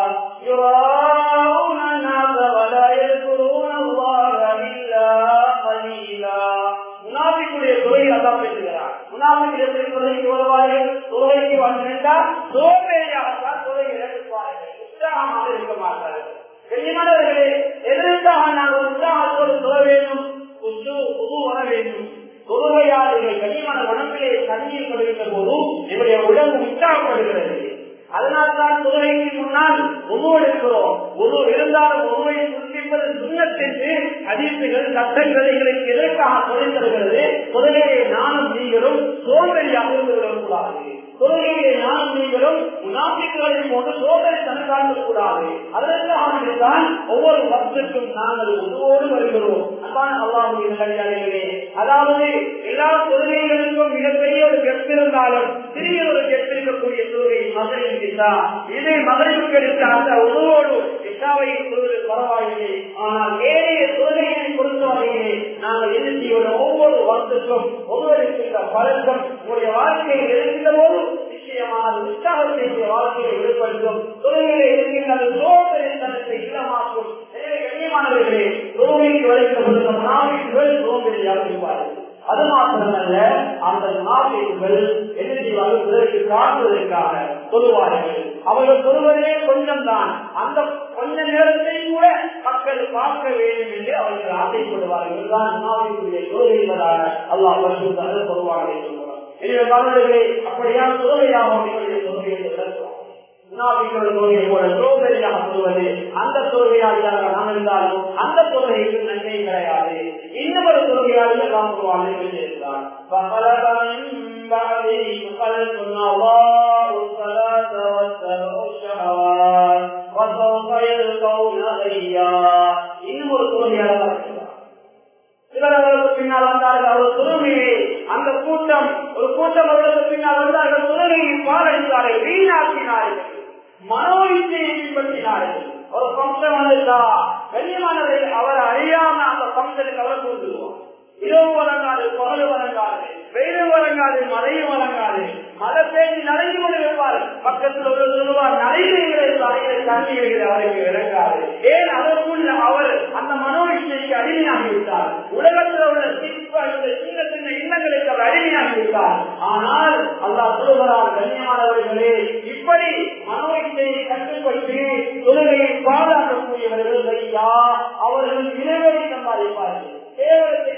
يراءون الناس ولا يذكرون الله إلا قليلا முனாபிக்குடைய தொழில் அதான் பேசுகிறார் முனாபிக்குடைய தொழிலுக்கு வருவார்கள் தொழிலுக்கு வந்துவிட்டால் சோம்பேறியாகத்தான் தொழில் இழப்பார்கள் உற்சாகமாக இருக்க மாட்டார்கள் கண்ணியமானவர்களே எதற்காக நாங்கள் உற்சாகத்தோடு சொல்ல வேண்டும் புது வர வேண்டும் தொழுகையாளர்கள் கனிமன உடம்பிலே தண்ணீர் கொடுக்கின்ற போது என்னுடைய உடம்பு உற்சாகப்படுகிறது அதனால்தான் தொழுகைக்கு முன்னால் உணவு எடுக்கிறோம் உணவு இருந்தாலும் உணவை சுற்றிப்பது சுண்ணத்திற்கு அதிர்ச்சிகள் சட்டங்கள் எங்களுக்கு எதற்காக தொழில் தருகிறது தொழுகையை நானும் நீங்களும் சோதனையாக இருந்து விடக்கூடாது தொழுகையை நானும் நீங்களும் முன்னாபிகளை போன்று சோதனை தனக்காக கூடாது அதற்காக தான் ஒவ்வொரு வருஷத்துக்கும் நாங்கள் உதவோடு வருகிறோம் அதான் அல்லாவுடைய நல்லே அதாவது எல்லா தொழுகைகளுக்கும் மிகப்பெரிய ஒரு கெப் இருந்தாலும் சிறிய ஒரு கெப் இருக்கக்கூடிய தொழுகை மகளிர் இது மகளிருக்கு எடுத்த அந்த உணவோடு இஷாவை சொல்வது பரவாயில்லை ஆனால் ஏழைய தொழுகையை பொறுத்தவரையிலே நாங்கள் என்ன செய்வோம் ஒவ்வொரு வருஷத்துக்கும் ஒருவருக்கு இந்த பழக்கம் உங்களுடைய வாழ்க்கையில் இருக்கின்ற போது நிச்சயமான உற்சாகத்தை உங்களுடைய வாழ்க்கையை வெளிப்படுத்தும் தொழுகையிலே இருக்கின்ற சோதனை இல்லமாக்கும் எனவே கண்ணியமானவர்களே தொழுகைக்கு வளைக்கப்பட்ட நாவிகள் சோம்பேறியாக இருப்பார்கள் அது மாத்திரமல்ல அந்த நாவிகள் என்ன செய்வார்கள் பிறகு காட்டுவதற்காக சொல்லுவார்கள் அவர்கள் சொல்வதே கொஞ்சம் தான் அந்த கொஞ்ச நேரத்தையும் கூட மக்கள் பார்க்க வேண்டும் என்று அவர்கள் ஆசைப்படுவார்கள் இதுதான் நாவிற்குரிய தொழுகை என்பதாக அல்லாஹ் பரிசுத்தாக சொல்வார்கள் என்று சொல்லுவார் எனவே மாணவர்களே அப்படியான தொழுகையாக அவர்களுடைய தொழுகையை விளக்குவோம் தொழுகை போல சோதனையாக சொல்வது அந்த தொழுகையாக நாம் இருந்தாலும் அந்த தொழுகைக்கு நன்மை கிடையாது இன்னும் ஒரு தொழுகையாக நாம் வாழ்ந்து இருந்தார் இன்னும் ஒரு தொழுகையாக சிலர்களுக்கு பின்னால் வந்தார்கள் அவர் துறமையை அந்த கூட்டம் ஒரு கூட்டம் அவர்களுக்கு பின்னால் வந்தார்கள் துறமையை பாரடித்தார்கள் வீணாக்கினார்கள் மனோவிச்சையை பின்பற்றினார்கள் ஒரு பம்சம் வந்திருந்தா கண்ணியமானதை அவர் அறியாம அந்த பம்சனுக்கு அவர் கொடுத்துருவோம் இரவு வழங்காது பகல் வழங்காது வெயில் வழங்காது மழையும் வழங்காது மழை பேசி நனைஞ்சு கொண்டு வைப்பார் பக்கத்தில் ஒரு சொல்லுவார் நடைமுறை தலையில் தண்ணீர் அவருக்கு இறங்காது ஏன் அதற்குள்ள அவர் அந்த மனோவிஷயக்கு அடிமையாகி விட்டார் உலகத்தில் உள்ள சிற்ப இந்த சின்ன சின்ன இல்லங்களுக்கு அவர் அடிமையாகி விட்டார் ஆனால் அல்லா சொல்லுகிறார் கண்ணியமானவர்களே இப்படி மனோவிஷயை கட்டுப்பட்டு தொழுகையை பாதுகாக்கக்கூடியவர்கள் ஐயா அவர்கள் இறைவனை சம்பாதிப்பார்கள் கேவலத்தை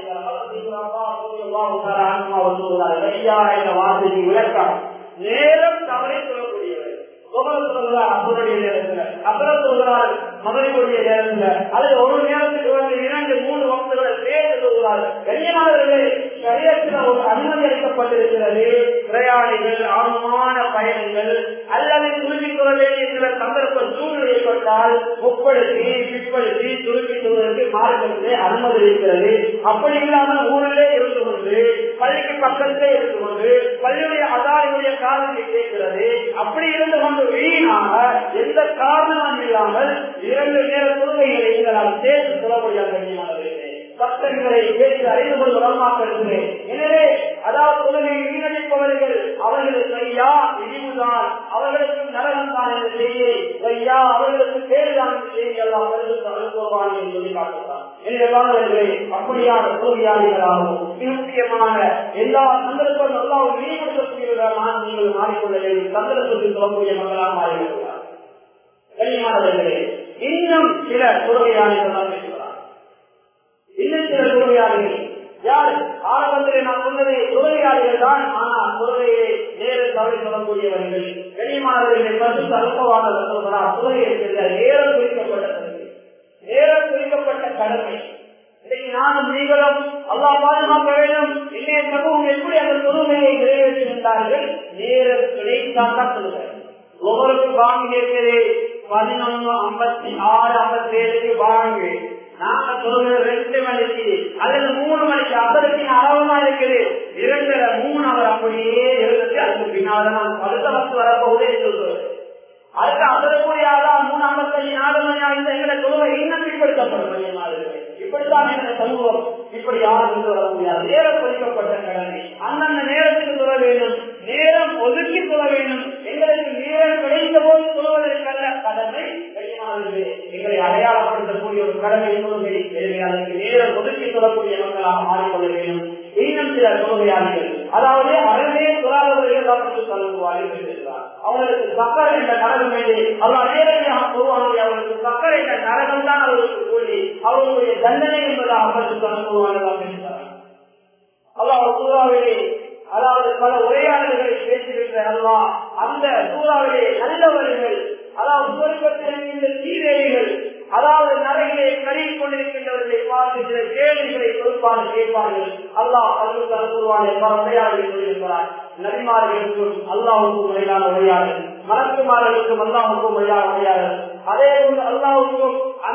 வார்த்தைக்கு விளக்கம் நேரம் தவறை சொல்லக்கூடியவர் சொல்கிறார் அப்பனுடைய நேரத்தில் அப்புறம் சொல்கிறார் மகனுடைய நேரத்தில் அல்லது ஒரு நேரத்துக்கு வந்து இரண்டு மூணு வகுப்புகளை சேர்த்து சொல்கிறார்கள் கண்ணியமானவர்களே சரியத்தில் ஒரு அனுமதி அளிக்கப்பட்டிருக்கிறது பிரயாணிகள் ஆழமான பயணங்கள் அல்லது துருக்கிக் கொள்ள வேண்டிய சில சந்தர்ப்ப சூழ்நிலை ஏற்பட்டால் முற்படுத்தி பிற்படுத்தி துருக்கிக் கொள்வதற்கு மார்க்கத்திலே அனுமதி இருக்கிறது அப்படி இல்லாமல் ஊரிலே இருந்து கொண்டு பள்ளிக்கு பக்கத்திலே இருந்து கொண்டு பள்ளியுடைய அதாரியுடைய காரணத்தை கேட்கிறது அப்படி இருந்து கொண்டு வீணாக எந்த காரணமும் இல்லாமல் இரண்டு நேர தொழுகைகளை எங்களால் சேர்த்து சொல்ல முடியாது கண்ணியமானவர்களே சட்டங்களை கேட்டு அறிந்து கொண்டு வரமாக்கிறேன் எனவே அதாவது தொழுகையை வீணடிப்பவர்கள் அவர்களுக்கு ஐயா இழிவுதான் அவர்களுக்கு நரகம் தான் என்ற செய்தியை ஐயா அவர்களுக்கு தேடுதான் என்ற செய்தி எல்லாம் அவர்களுக்கு அனுப்புவான் என்று சொல்லி காட்டுகிறார் எனவே மாணவர்களே அப்படியான தொழுகையாளிகளாகவும் மிக முக்கியமான எல்லா சந்தர்ப்பம் எல்லாம் வெளிப்படுத்தக்கூடியவர்களாக நீங்கள் மாறிக்கொள்ள வேண்டிய சந்தர்ப்பத்தில் சொல்லக்கூடிய மக்களாக மாறிவிடுகிறார் கனிமானவர்களே இன்னும் சில தொழுகையாளிகள் தான் பேசுகிறார் இன்னும் சில தொழுகையாளிகள் யார் ஆரம்பத்தில் நான் சொன்னது தொழுகையாளிகள் தான் ஆனால் தொழுகையை நேர தவறி சொல்லக்கூடியவர்கள் கனிமானவர்களை பரிசு அனுப்பவாத சொல்கிறார் தொழுகையை செல்ல நேரம் குறிக்கப்பட்ட தன்மை நேரம் குறிக்கப்பட்ட கடமை இன்றைக்கு நானும் நீங்களும் அல்லா பாதுகாக்க வேண்டும் இன்றைய சமூகம் எப்படி அந்த தொழுமையை நிறைவேற்றுகின்றார்கள் நேரம் கிடைத்தான் சொல்லுங்கள் ஒவ்வொருக்கு வாங்கி இருக்கிறது பதினொன்னு ஐம்பத்தி ஆறு ஐம்பத்தி ஏழுக்கு வாங்கு நாங்க சொல்றது ரெண்டு மணிக்கு அல்லது மூணு மணிக்கு அதற்கு அளவமா இருக்குது இரண்டு மூணு அவர் அப்படியே இருந்துச்சு அதுக்கு பின்னால நான் அடுத்த பத்து வரப்போதே சொல்றது அதுக்கு அதற்குரிய ஆதான் மூணு ஐம்பத்தஞ்சு நாலு மணி ஆகிட்ட எங்களை தொழுவை இன்னும் பிற்படுத்தப்படும் இப்படித்தான் எங்களை சமூகம் இப்படி யாரும் சொல்ல முடியாது நேரம் ஒதுக்கப்பட்ட கடமை அந்தந்த நேரத்துக்கு சொல்ல வேண்டும் நேரம் ஒதுக்கி சொல்ல வேண்டும் எங்களுக்கு நேரம் கிடைத்த போது சொல்வதற்கல்ல கடமை கடினமானது எங்களை அடையாளப்படுத்தக்கூடிய ஒரு கடமை தொழுகை எனவே அதற்கு நேரம் ஒதுக்கி சொல்லக்கூடிய மக்களாக மாறிக்கொள்ள வேண்டும் இன்னும் சில தொழுகையாளிகள் அதாவது அறவே தொழாதவர்கள் தான் சொல்லுவார்கள் என்றார் அவர்களுக்கு சக்கரை என்ற நரகம் வேண்டி அவர் நேரடியாக சொல்வார்கள் அவர்களுக்கு சக்கரை என்ற நரகம் தான் அவர்களுக்கு கூலி அவர்களுடைய தண்டனை என்பதாக அவர்களுக்கு அனுப்புவார்கள் என்றார் அல்லாஹ் சூறாவிலே அதாவது பல உரையாடல்களை பேசுகின்ற அல்லா அந்த சூறாவிலே நல்லவர்கள் அதாவது சொர்க்கத்தில் இந்த சீரேரிகள் அதாவது நரைகளை கருகி கொண்டிருக்கின்றவர்களை பார்த்து சில கேள்விகளை கொடுப்பாரு கேட்பார்கள் அல்லாஹ் அல்லு தருவானை பல உரையாடலை சொல்லியிருக்கிறார் நபிமார்களுக்கும் அல்லாவுக்கும் இடையிலான உரையாடல் மலக்குமார்களுக்கும் அல்லாவுக்கும் இடையிலான உரையாடல் அதே போன்று அல்லாவுக்கும் அந்த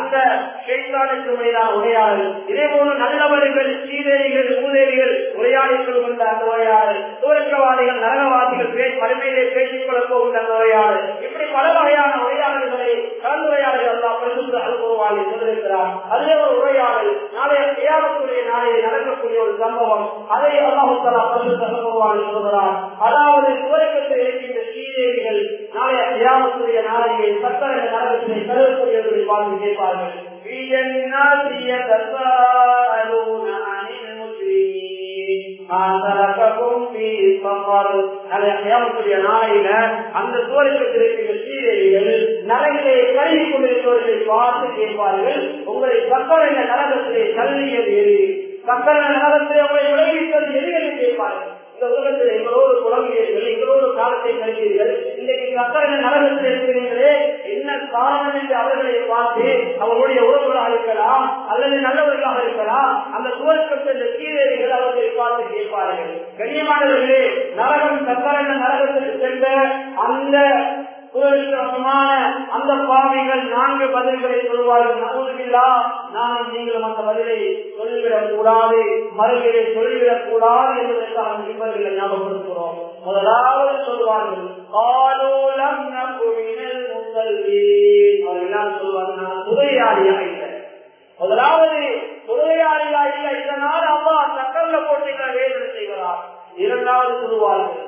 ஷைத்தானுக்கு இடையிலான உரையாடல் இதே போல நல்லவர்கள் சீதேவிகள் மூதேவிகள் உரையாடிக் கொள்கின்ற அந்த உரையாடல் சூரக்கவாதிகள் நரகவாதிகள் பேர் மறுமையிலே பேசிக் கொள்ளப் போகின்ற அந்த உரையாடல் இப்படி பல வகையான உரையாடல்களை கலந்துரையாடல் எல்லாம் பரிசுத்த அனுபவவாளி சொல்லியிருக்கிறார் அதே ஒரு உரையாடல் நாளைய தியாகத்துடைய நாளையை நடக்கக்கூடிய ஒரு சம்பவம் அதை அல்லாஹுத்தலா பரிசுத்த அனுபவவாளி சொல்கிறார் அதாவது சுவரக்கத்தில் இருக்கின்ற ஸ்ரீதேவிகள் நாளைய தியாகத்துடைய நாளையை சக்கர நரகத்தினை கருவக்கூடியவர்களை பார்த்து கேட்பார்கள் في جنات يتساءلون عن المجرمين ما ترككم في سفر நாளைய கியாமத்துடைய நாளையில அந்த சுவரக்கத்தில் இருக்கிற ஸ்ரீதேவிகள் நரகிலே கருவி கொண்டிருப்பவர்களை பார்த்து கேட்பார்கள் உங்களை சக்கரை நரகத்திலே தள்ளியது எது சக்கர நரகத்திலே உங்களை விளைவித்தது எது என்று கேட்பார்கள் இந்த உலகத்தில் எங்களோடு குழந்தைகள் எங்களோடு காலத்தை கழித்தீர்கள் இன்றைக்கு சக்கர நரகத்தில் இருக்கிறீர்களே என்ன காரணம் என்று அவர்களை பார்த்து அவர்களுடைய உறவுகளாக இருக்கலாம் அல்லது நல்லவர்களாக இருக்கலாம் அந்த சுவர்க்கத்தில் கீழேறிகள் அவர்களை பார்த்து கேட்பார்கள் கண்ணியமானவர்களே நரகம் சக்கர நரகத்திற்கு சென்ற அந்த சுரட்சமான அந்த பாவிகள் நான்கு பதில்களை சொல்வார்கள் நம்புவதில்லா நானும் நீங்களும் அந்த பதிலை சொல்லிவிடக் கூடாது மறுகளை சொல்லிவிடக் கூடாது என்பதற்காக நிபர்களை ஞாபகப்படுத்துகிறோம் முதலாவது சொல்வார்கள் காலோலம் நம்புவினல் முத்தல்வீன் அவர்கள் சொல்வார்கள் நான் துறையாளியாக இல்லை முதலாவது துறையாளியா இல்லை இதனால் அம்மா சக்கல்ல போட்டிகளை வேதனை செய்வதால் இரண்டாவது சொல்வார்கள்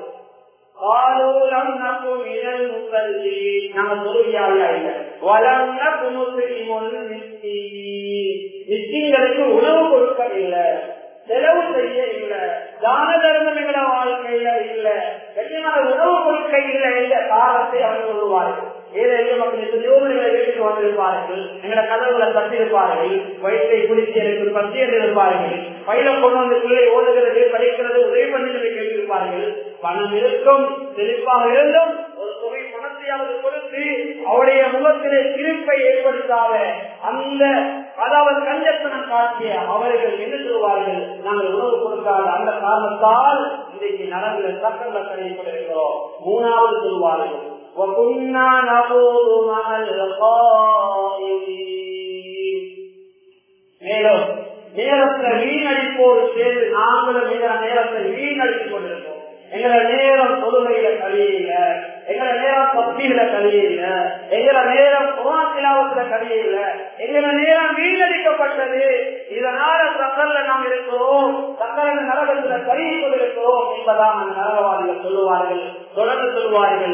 மிஸ்கின்களுக்கு உணவு கொடுக்க இல்லை செலவு செய்ய இல்லை தான தர்மம் எங்கள வாழ்க்கையில இல்லை கண்ணியமான உணவு கொடுக்க இல்லை என்ற காலத்தை அவர்கள் சொல்லுவார்கள் ஏதோ மக்கள் யோகங்களை வீட்டுக்கு வந்திருப்பார்கள் எங்களை கதவுகளை தட்டிருப்பார்கள் வயிற்றை குளித்து எனக்கு பசி இருப்பார்கள் பயில கொண்டு வந்து பிள்ளை ஓடுகிறது படிக்கிறது உதவி பண்ணி கேட்டிருப்பார்கள் பணம் இருக்கும் செழிப்பாக இருந்தும் ஒரு தொகை பணத்தையாவது கொடுத்து அவருடைய முகத்திலே சிரிப்பை ஏற்படுத்தாத அந்த அதாவது கஞ்சத்தனம் காட்டிய அவர்கள் என்ன சொல்வார்கள் நாங்கள் உணவு கொடுக்காத அந்த காரணத்தால் இன்றைக்கு நலன்களை சக்கங்களை கடைபிடிக்கிறோம் மூணாவது சொல்வார்கள் وكنا نخوض مع الخائضين மேலும் நேரத்தை வீணடிப்போடு சேர்ந்து நாங்களும் எங்களை நேரத்தை வீணடித்துக் கொண்டிருக்கோம் எங்களை நேரம் தொழுகையில கழியில எங்களை நேரம் பக்தியில கழியில எங்களை நேரம் குமாசிலாவத்துல கழியில எங்களை நேரம் வீணடிக்கப்பட்டது இதனால சக்கல்ல நாம் இருக்கிறோம் சக்கர நரகத்துல கழுவி கொண்டிருக்கிறோம் என்பதான் அந்த நரகவாதிகள் சொல்லுவார்கள் தொடர்ந்து சொல்வார்கள்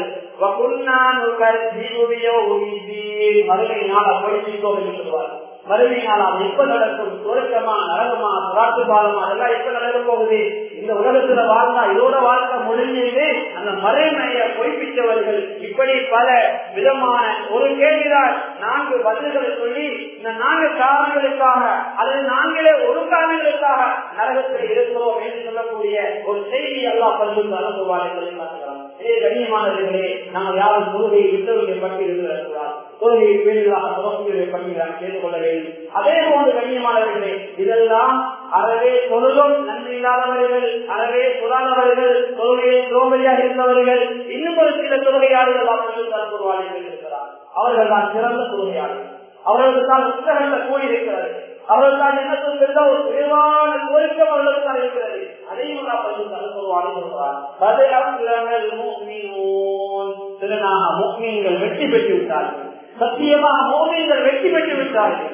மறுமை நாள படிச்சிட்டோம் என்று சொல்வார்கள் மறுமை நாளாம் எப்ப நடக்கும் சுரக்கமா நரகமா சுராட்டு பாலமா அதெல்லாம் எப்ப நடக்க போகுது இந்த உலகத்துல வாழ்ந்தா இதோட வாழ்க்கை முடிஞ்சது அந்த மறைமைய பொய்ப்பித்தவர்கள் இப்படி பல விதமான ஒரு கேள்விதான் நான்கு பதில்களை சொல்லி இந்த நான்கு காரணங்களுக்காக அல்லது நான்களே ஒரு காரணங்களுக்காக நரகத்தில் இருக்கிறோம் என்று சொல்லக்கூடிய ஒரு செய்தி எல்லாம் பல்வேறு அனுபவார்கள் பார்க்கலாம் இதே கண்ணியமானவர்களே நாங்கள் யாரும் தொழுகையை விட்டவர்களை பற்றி இருக்கிறார் தொழுகையை பேரிலாக துவக்கியதை பற்றி நான் கேட்டுக் கொள்ள வேண்டும் அதே போன்று கண்ணியமானவர்களே இதெல்லாம் அறவே தொழுதும் நன்மை இல்லாதவர்கள் அறவே தொழாதவர்கள் தொழுகையை சோம்பரியாக இருந்தவர்கள் இன்னும் ஒரு சில தொழுகையாளர்கள் அவர்கள் இருக்கிறார் அவர்கள் தான் சிறந்த தொழுகையாளர்கள் அவர்களுக்கு தான் புத்தகங்கள் கூடியிருக்கிறது அவர்கள் தான் என்ன சொல்கின்ற ஒரு விரிவான கோரிக்கம் அவர்களுக்கு தான் இருக்கிறது அதையும் நான் பதிவு சொல்லுவாங்க முக்மீன்கள் வெற்றி பெற்று விட்டார்கள் சத்தியமாக மோமீன்கள் வெற்றி பெற்று விட்டார்கள்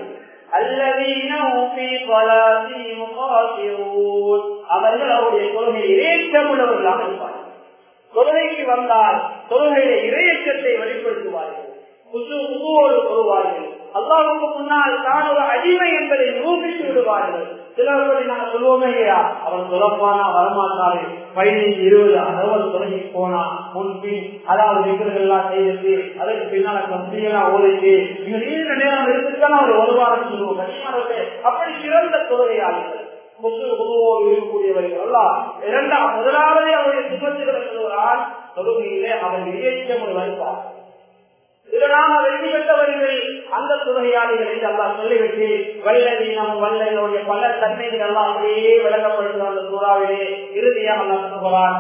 அவர்கள் அவருடைய கொள்கை இறையற்றம் உள்ளவர்களாக இருப்பார்கள் தொழுகைக்கு வந்தால் தொழுகையில இறையற்றத்தை வெளிப்படுத்துவார்கள் புது புதுவோடு சொல்லுவார்கள் அல்லாவுக்கு முன்னால் தான் ஒரு அடிமை என்பதை நிரூபித்து விடுவார்கள் சிலர்களை நாங்கள் சொல்லுவோமே இல்லையா அவன் சொல்லப்பானா வரமாட்டாரு பதினைஞ்சு இருபது அறுபது தொடங்கி போனா முன்பின் அதாவது விக்கிரங்கள் எல்லாம் செய்துட்டு அதற்கு பின்னால கம்பெனியெல்லாம் ஓடிட்டு மிக நீண்ட நேரம் இருக்குதான் அவர் ஒரு வாரம் சொல்லுவோம் கனிமானவர்களே அப்படி சிறந்த தொழுகையாளர்கள் முதுவோடு இருக்கக்கூடியவர்கள் அல்ல இரண்டாம் முதலாவதே அவருடைய சுமத்துகளை சொல்லுவார் தொழுகையிலே அவர் இயக்கம் வைப்பார் இதனால வெற்றி பெற்றவர்கள் அந்த தொழுகையாளிகள் என்று எல்லாம் சொல்லிவிட்டு வல்லதீனம் வல்லனுடைய பல தன்மைகள் எல்லாம் அப்படியே விளங்கப்படுகிற அந்த சூறாவிலே இறுதியாக எல்லாம் சொல்கிறார்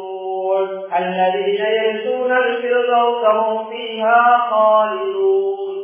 الذين يرثون الفردوس هم فيها خالدون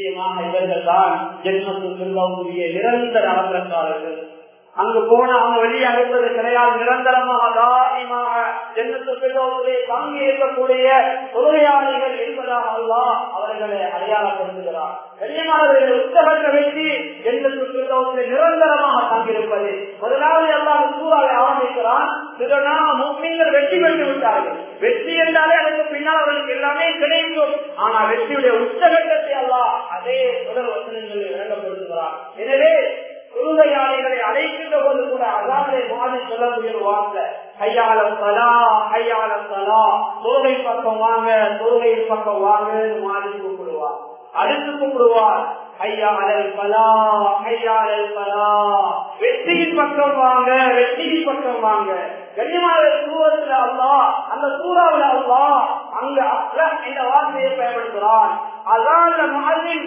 நிச்சயமாக இவர்கள் தான் ஜென்மத்துக்குரிய நிரந்தர அவசரக்காரர்கள் அங்கு போன அவங்க வெளியே அனுப்பது கிடையாது நிரந்தரமாக தாரியமாக ஜென்மத்துக்குள்ளே தங்கி இருக்கக்கூடிய தொழிலாளிகள் என்பதாக அல்லா அவர்களை அடையாளப்படுத்துகிறார் கண்ணியமானவர்கள் உத்தகற்ற வெற்றி ஜென்மத்துக்குள்ளே நிரந்தரமாக தங்கியிருப்பது முதலாவது எல்லாம் சூறாவை ஆரம்பிக்கிறான் திருநா முஸ்லீம்கள் வெற்றி பெற்று விட்டார்கள் வெற்றி என்றாலே அதற்கு பின்னால் அவர்களுக்கு எல்லாமே கிடைக்கும் ஆனா வெற்றியுடைய உச்சகட்டத்தை அல்லா அதே முதல் வசனங்களில் விளங்கப்படுத்துகிறார் எனவே தொழுகையாளிகளை அழைக்கின்ற போது கூட அதானை மாறி சொல்லக்கூடிய வார்த்தை கையாளம் தலா கையாளம் தலா தொழுகை பக்கம் வாங்க தொழுகை பக்கம் வாங்க மாறி கூப்பிடுவார் அடுத்து கூப்பிடுவார் கையாளல் பலா கையாளல் பலா வெற்றியின் பக்கம் வாங்க வெற்றியின் பக்கம் வாங்க கண்ணியமான சூரத்துல அல்லா அந்த சூறாவில் அல்லா அங்க அப்ல என்ற வார்த்தையை பயன்படுத்துகிறான் அதான் மாதிரின்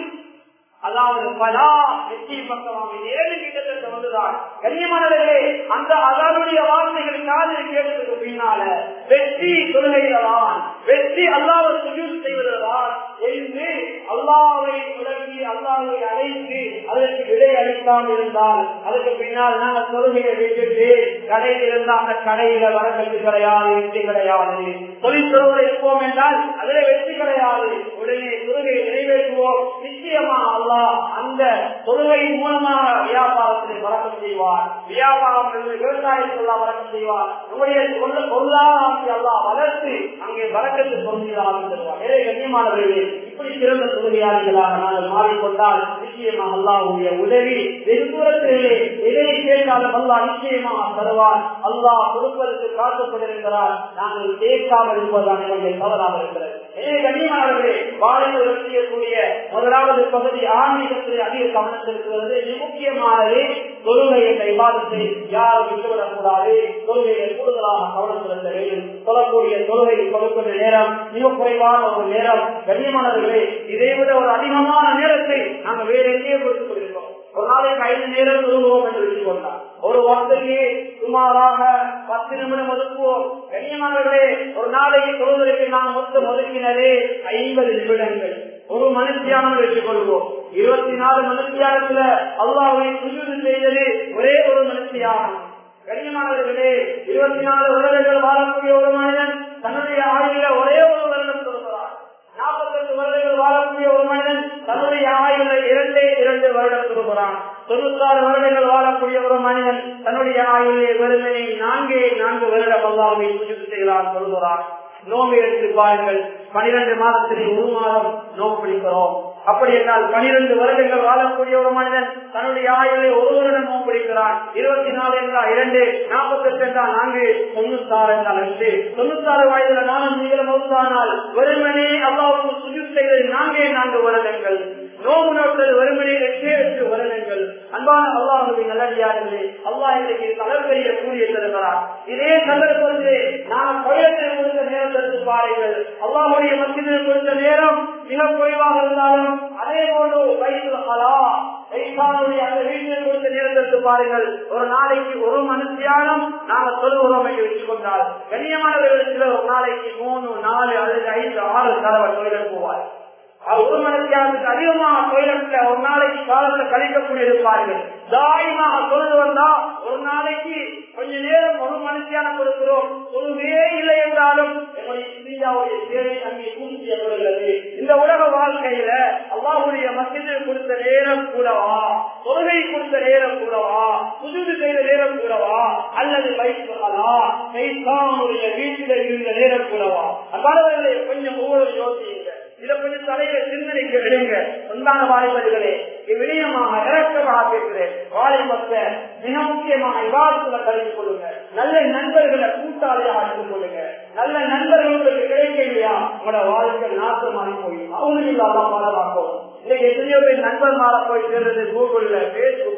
அதாவது பலா வெற்றி பக்கம் ஏழு கிட்டத்தட்ட வந்துதான் கண்ணியமானவர்களே அந்த அதாவுடைய வார்த்தைகள் காதில் கேட்டதுக்கு பின்னால வெற்றி தொழுகையில்தான் வெற்றி அல்லாவை சுஜூஸ் செய்வதுதான் என்று அல்லாவை தொடங்கி அல்லாவை அழைத்து அதற்கு விடை அளிக்காமல் இருந்தால் அதற்கு பின்னால் நாங்கள் தொழுகையை விட்டுட்டு கடையில் இருந்த அந்த கடையில வரக்கல்வி கிடையாது வெற்றி கிடையாது தொழிற்துறை இருப்போம் என்றால் அதில் வெற்றி கிடையாது உடனே தொழுகையை நிறைவேற்றுவோம் நிச்சயமா அல்லா அந்த தொழுகையின் மூலமாக வியாபாரத்தில் வழக்கம் செய்வார் வியாபாரம் விவசாயத்தில் வழக்கம் செய்வார் நம்முடைய பொருளாதாரத்தை அல்லா வளர்த்து அங்கே வழக்கத்தில் பொருளாதாரம் தருவார் எனவே கண்ணியமானவர்களே இப்படி சிறந்த தொழுகையாளிகளாக நாங்கள் மாறிக்கொண்டால் நிச்சயமாக அல்லாவுடைய உதவி வெகு தூரத்திலே எதை கேட்டாலும் அல்லா நிச்சயமாக தருவார் அல்லாஹ் கொடுப்பதற்கு காத்துக்கொண்டிருக்கிறார் நாங்கள் கேட்காமல் இருப்பதுதான் எங்களுடைய தவறாக இருக்கிறது எனவே கண்ணியமானவர்களே வாழ்வில் செய்யக்கூடிய முதலாவது பகுதி ஆன்மீகத்தில் அதிக கவனம் செலுத்துவது மிக முக்கியமானது தொழுகை என்ற விவாதத்தை யாரும் விட்டுவிடக்கூடாது தொழுகையை கூடுதலாக கவனம் செலுத்த வேண்டும் சொல்லக்கூடிய தொழுகை கொடுக்கின்ற நேரம் மிக குறைவான ஒரு நேரம் கண்ணியமானவர்களே இதை விட ஒரு அதிகமான நேரத்தை நாங்கள் வேற எங்கேயே கொடுத்துக் கொண்டிருக்கோம் ஒரு நாளைக்கு ஐந்து நேரம் தொழுவோம் என்று வச்சுக் கொண்டார் ஒரு வார்த்தைக்கு சுமாராக பத்து நிமிடம் ஒதுக்குவோம் கண்ணியமானவர்களே ஒரு நாளைக்கு தொழுவதற்கு நாம் மொத்தம் ஒதுக்கினதே ஐம்பது நிமிடங்கள் ஒரு மனுஷியானம் வச்சுக் கொள்வோம் இருபத்தி நாலு மனுஷியானத்துல அல்லாவை சுஜூது செய்தது ஒரே ஒரு மனுஷியானம் கண்ணியமானவர்களே இருபத்தி நாலு வருடங்கள் வாழக்கூடிய ஒரு மனிதன் தன்னுடைய ஆயுள ஒரே ஒரு வருடம் கொடுக்கிறார் நாற்பத்தெட்டு வருடங்கள் வாழக்கூடிய ஒரு மனிதன் தன்னுடைய ஆயுள இரண்டே இரண்டு வருடம் கொடுக்கிறான் தொண்ணூத்தாறு வருடங்கள் வாழக்கூடிய ஒரு மனிதன் தன்னுடைய ஆயுளே வெறுமனை நான்கே நான்கு வருடம் அல்லாவை சுஜூது செய்கிறான் சொல்கிறான் நோம்பு எடுத்து பாருங்கள் பனிரெண்டு மாதத்தில் ஒரு மாதம் நோம்பு பிடிக்கிறோம் அப்படி என்றால் பனிரெண்டு வருடங்கள் வாழக்கூடிய ஒரு மனிதன் தன்னுடைய ஆயுளை ஒரு வருடம் நோம்பு பிடிக்கிறான் இருபத்தி நாலு என்றால் இரண்டு நாற்பத்தி எட்டு என்றால் நான்கு தொண்ணூத்தாறு என்றால் ரெண்டு தொண்ணூத்தாறு வயதுல நானும் நீங்கள் மௌத்தானால் வெறுமனே அல்லாவுக்கு சுஜித் செய்தது நான்கே நான்கு வருடங்கள் நோம்பு நோட்டது வெறுமனே எட்டே எட்டு வருடங்கள் அன்பான அல்லாஹுவின் நல்லடியார்களே அல்லாஹ் இன்றைக்கு தலைவரிய கூலிய தருகிறார் இதே சந்தர்ப்பத்திலே நாம் பயணத்தில் கொடுத்த நேரத்திற்கு பாருங்கள் அல்லாஹுடைய மத்தியில் கொடுத்த நேரம் மிக குறைவாக இருந்தாலும் அதே போன்று வயசுல பலா வைசானுடைய அந்த வீட்டில் கொடுத்த நேரத்திற்கு பாருங்கள் ஒரு நாளைக்கு ஒரு மனுஷியானம் நாங்க சொல்லுகிறோம் என்று வச்சுக் கொண்டால் கண்ணியமானவர்கள் சில ஒரு நாளைக்கு மூணு நாலு அல்லது ஐந்து ஆறு தடவை தொழில் போவார் ஒரு மனத்தியாருக்கு அதிகமாக தொழிலத்துல ஒரு நாளைக்கு காலத்துல கழிக்கக்கூடிய இருப்பார்கள் தாயமாக தொழுது வந்தா ஒரு நாளைக்கு கொஞ்ச நேரம் ஒரு மனுஷியான கொடுக்கிறோம் தொழுவே இல்லை என்றாலும் எங்களுடைய இந்தியாவுடைய சேவை அங்கே பூர்த்தி செய்யப்படுகிறது இந்த உலக வாழ்க்கையில அல்லாவுடைய மசிதில் கொடுத்த நேரம் கூடவா தொழுகை கொடுத்த நேரம் கூடவா புதுது செய்த நேரம் கூடவா அல்லது வைத்துகளா கைசானுடைய வீட்டில் இருந்த நேரம் கூடவா அவ்வாறு கொஞ்சம் ஒவ்வொரு யோசியுங்க இதை கொஞ்சம் தலையில சிந்தனைக்கு விடுங்க சொந்தான வாலிபர்களே வினயமாக இறக்கமாக பேசுகிறேன் வாலிபத்தை மிக முக்கியமாக விவாதத்துல கலந்து கொள்ளுங்க நல்ல நண்பர்களை கூட்டாளியாக எடுத்துக் கொள்ளுங்க நல்ல நண்பர்கள் உங்களுக்கு கிடைக்க இல்லையா உங்களோட வாழ்க்கை நாசமாகி போய் அவங்களுக்கு இல்லாம பாதுகாக்கும் இன்னைக்கு எத்தனையோ பேர் நண்பர் மாற போய் சேர்றது கூகுள்ல பேஸ்புக்ல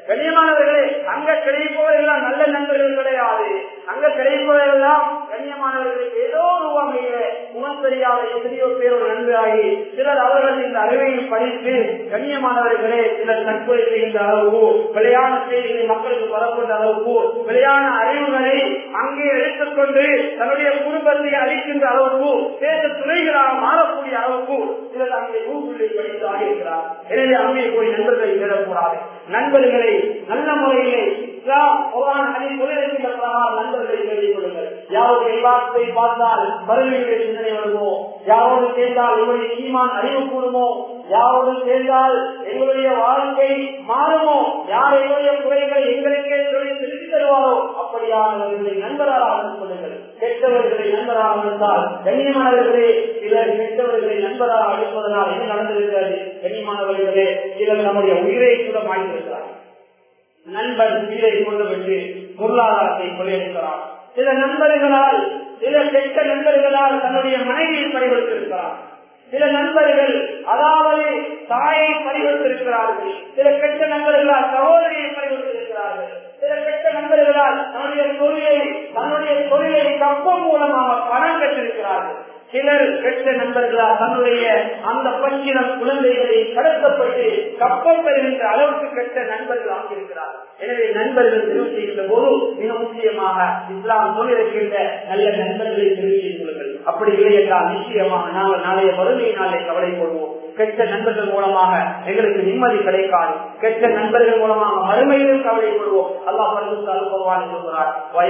கண்ணியமானவர்களே அங்க கிடைப்பவர்கள் நல்ல நண்பர்கள் கிடையாது அங்க கிடைப்பவர்களெல்லாம் கண்ணியமானவர்களுக்கு ஏதோ ஒரு வகையில முகம் தெரியாத எத்தனையோ பேரோட நன்றாகி சிலர் அவர்கள் இந்த அறிவையை படித்து கண்ணியமானவர்களே சிலர் தற்கொலை செய்கின்ற அளவு விளையாட செய்திகளை மக்களுக்கு பரப்புகின்ற அளவுக்கு விளையாட அறிவுகளை அங்கே எடுத்துக்கொண்டு தன்னுடைய குடும்பத்தை அளிக்கின்ற அளவுக்கு தேச துறைகளாக மாறக்கூடிய அளவுக்கு சிலர் அங்கே ஊக்குள்ளே படித்து ஆகியிருக்கிறார் எனவே அங்கே போய் நண்பர்களை தேடக்கூடாது நண்பர்களை நல்ல முறையிலே இஸ்லாம் குர்ஆன் ஹதீஸ் சொல்லியிருக்கின்ற பிரகாரம் நண்பர்களை தேடிக் கொள்ளுங்கள் யாருடைய இபாதத்தை பார்த்தால் மறுமையுடைய சிந்தனை வருமோ யாரோடு சேர்ந்தால் இவருடைய ஈமான் அறிவு கூடுமோ யாரோடு சேர்ந்தால் எங்களுடைய வாழ்க்கை மாறுமோ யார் எங்களுடைய குறைகள் எங்களுக்கே சொல்லி திருத்தி தருவாரோ அப்படியானவர்களை நண்பராக ஆக்கிக் கொள்ளுங்கள் கெட்டவர்களை நண்பராக இருந்தால் கண்ணியமானவர்களே சிலர் கெட்டவர்களை நண்பராக அழைப்பதனால் என்ன நடந்திருக்கிறது கண்ணியமானவர்களே சிலர் நம்முடைய உயிரை கூட மாற்றிருக்கிறார் நண்பர் கீழே கொண்டு விட்டு பொருளாதாரத்தை கொள்ளையடிக்கிறார் சில நண்பர்களால் சில கெட்ட நண்பர்களால் தன்னுடைய மனைவியை பறிகொடுத்திருக்கிறார் சில நண்பர்கள் அதாவது தாயை பறிகொடுத்திருக்கிறார்கள் சில கெட்ட நண்பர்களால் சகோதரியை பறிகொடுத்திருக்கிறார்கள் சில கெட்ட நண்பர்களால் தன்னுடைய தொழிலை தன்னுடைய தொழிலை கப்பம் மூலமாக பணம் கட்டிருக்கிறார்கள் சிலர் கெட்ட நண்பர்களால் தன்னுடைய அந்த பச்சினம் குழந்தைகளை கடத்தப்பட்டு கப்பம் பெறுகின்ற அளவுக்கு கெட்ட நண்பர்கள் ஆகியிருக்கிறார் எனவே நண்பர்கள் தெரிவு செய்கின்ற போது மிக முக்கியமாக இஸ்லாம் சொல்லியிருக்கின்ற நல்ல நண்பர்களை தெரிவு செய்து கொள்ளுங்கள் அப்படி இல்லை என்றால் நிச்சயமாக நாங்கள் நாளைய வறுமை நாளை கவலை கொள்வோம் கெட்ட நண்பர்கள் மூலமாக எங்களுக்கு நிம்மதி கிடைக்காது கெட்ட நண்பர்கள் மூலமாக மறுமையிலும் கவலை கொள்வோம் அல்லாஹ் பரிசுத்த அலுவலவான் சொல்கிறார்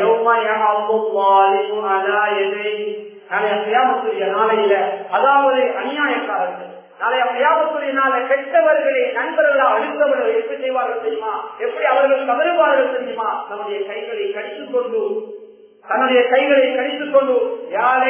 நாளைய கியாமத்துடைய நாளையில அதாவது அநியாயக்காரர்கள் நாளைய கியாமத்துடைய நாளை கெட்டவர்களை நண்பர்களா அடுத்தவர்கள் எப்படி செய்வார்கள் தெரியுமா எப்படி அவர்கள் தவறுவார்கள் தெரியுமா நம்முடைய கைகளை கடித்துக் கொண்டு தன்னுடைய கைகளை கடித்துக் கொண்டு யாரை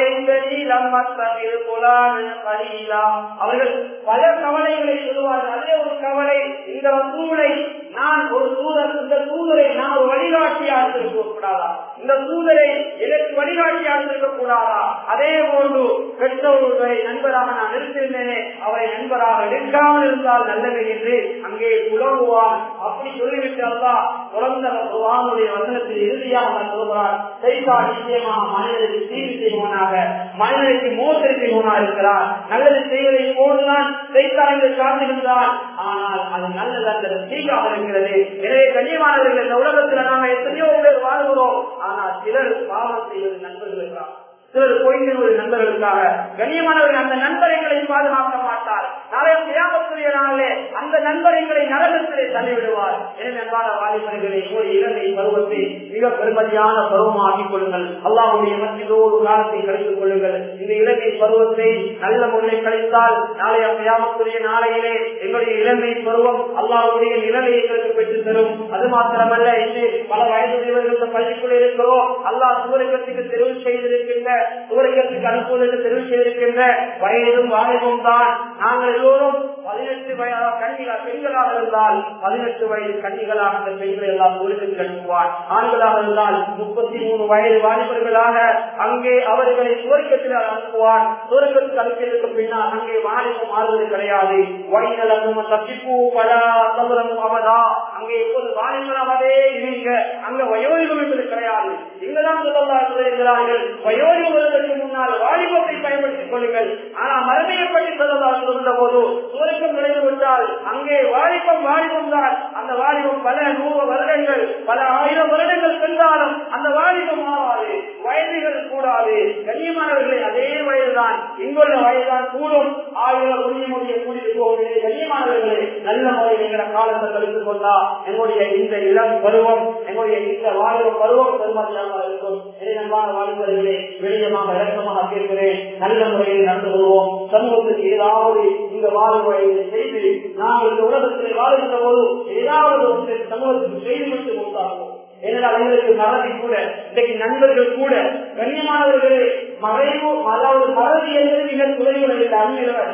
அவர்கள் பல கவலைகளை சொல்லுவார்கள் அதே ஒரு கவலை இந்த சூழலை நான் ஒரு தூதர் இந்த தூதரை நான் ஒரு வழிகாட்டியாக இருக்க கூடாதா இந்த தூதரை எனக்கு வழிகாட்டியாக இருக்க கூடாதா அதே போன்று பெற்றோர்களை நண்பராக நான் நிறுத்திருந்தேனே அவரை நண்பராக எடுக்காமல் இருந்தால் நல்லது என்று அங்கே புலம்புவார் அப்படி சொல்லிவிட்டு அல்லா பிறந்த பகவானுடைய வசனத்தில் இறுதியாக சொல்கிறார் செய்தா நிச்சயமாக மனிதனுக்கு தீர்வு செய்வனாக மனிதனுக்கு மோசடி செய்வனாக இருக்கிறார் நல்லது செய்வதை போதுதான் செய்தா என்று சார்ந்திருந்தால் ஆனால் அது நல்லது அந்த தீங்காக இருக்கிறது எனவே கண்ணியமானவர்கள் இந்த உலகத்தில் நாங்கள் எத்தனையோ பேர் வாழ்கிறோம் ஆனால் சிலர் பாவம் செய்வது நண்பர்களுக்காக சிலர் பொய்களுடைய நண்பர்களுக்காக கண்ணியமானவர்கள் அந்த நண்பர்களை பாதுகாக்க மாட்டார் நாளைய கிராமத்துடைய நாளே அந்த நண்பர்களை நரகத்திலே தள்ளிவிடுவார் எனவே அன்பான வாலிபர்களை ஒரு இலங்கை பருவத்தை மிக பெருமதியான பருவமாக்கிக் கொள்ளுங்கள் அல்லாவுடைய மத்தியோடு காலத்தை கழித்துக் கொள்ளுங்கள் இந்த இலங்கை பருவத்தை நல்ல முறையில் கழித்தால் நாளைய கிராமத்துடைய நாளையிலே எங்களுடைய இலங்கை பருவம் அல்லாவுடைய நிலையை எங்களுக்கு பெற்றுத் தரும் அது மாத்திரமல்ல இன்று பல வயதுடையவர்களுக்கு பள்ளிக்குள் இருக்கிறோம் அல்லாஹ் சூரியத்துக்கு தெரிவு செய்திருக்கின்ற சூரியத்துக்கு அனுப்புவதற்கு தெரிவு செய்திருக்கின்ற வயதும் வாலிபும் தான் நாங்கள் எல்லோரும் பதினெட்டு வயது கண்ணிகளாக பெண்களாக இருந்தால் பதினெட்டு வயது கண்ணிகளாக அந்த பெண்களை எல்லாம் சூரியத்துக்கு அனுப்புவார் ஆண்களாக இருந்தால் முப்பத்தி மூணு வயது வாலிபர்களாக அங்கே அவர்களை சுவர்க்கத்தில் அனுப்புவார் சுவர்க்கத்துக்கு அனுப்பியதற்கு பின்னால் அங்கே வாலிபம் மாறுவது கிடையாது வயநலம் தப்பிப்பு பல தவறம் அவதா அங்கே எப்போது வாலிபனாகவே இருங்க அங்க வயோதிகம் என்பது கிடையாது இங்கதான் சொல்லலாம் சொல்லுகிறார்கள் வயோதிகம் வருவதற்கு முன்னால் வாலிபத்தை பயன்படுத்திக் கொள்ளுங்கள் ஆனா மறுமையை பற்றி சொல்லலாம் சொல்லுகிற போது சுவர்க்கம் நுழைந்து விட்டால் அங்கே வாலிபம் வாலிபம் தான் அந்த வாலிபம் பல நூறு வருடங்கள் பல ஆயிரம் வருடங்கள் சென்றாலும் அந்த வாலிபம் மாறாது வயதுகள் கூடாது கண்ணியமானவர்களை அதே வயதுதான் இங்குள்ள வயதுதான் கூடும் ஆயிரம் முடிய முடிய கூடிட்டு போவதில்லை கண்ணியமானவர்களே நல்ல முறையில் எங்களை காலத்தை கழித்துக் கொண்டா எங்களுடைய இந்த இளம் பருவம் எங்களுடைய இந்த வாழ்வு பருவம் பெருமதியாக இருக்கும் இணையமான வாழ்வர்களே வெளியமாக இலக்கமாக கேட்கிறேன் நல்ல முறையில் நடந்து கொள்வோம் சமூகத்துக்கு ஏதாவது இந்த வாழ்வை செய்து நாங்கள் இந்த உலகத்தில் வாழ்கின்ற போது ஏதாவது ஒன்றை சமூகத்துக்கு செய்து விட்டு உண்டாகும் ஏனென்றால் அவர்களுக்கு மறதி கூட இன்றைக்கு நண்பர்கள் கூட கண்ணியமானவர்களே மறைவு அதாவது மறதி என்பது மிக குறைவுள்ள அந்நியவர்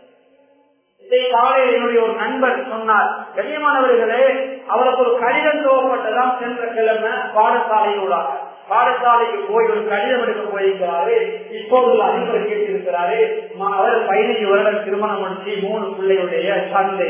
இதை காலையில் என்னுடைய ஒரு நண்பர் சொன்னார் கண்ணியமானவர்களே அவருக்கு ஒரு கடிதம் துவப்பட்டதான் சென்ற கிழமை பாடசாலையூடாக பாடசாலைக்கு போய் ஒரு கடிதம் எடுக்க போயிருக்கிறாரு இப்போது அதிபர் கேட்டிருக்கிறாரு அவர் பதினைஞ்சு வருடம் திருமணம் முடிச்சு மூணு பிள்ளையுடைய தந்தை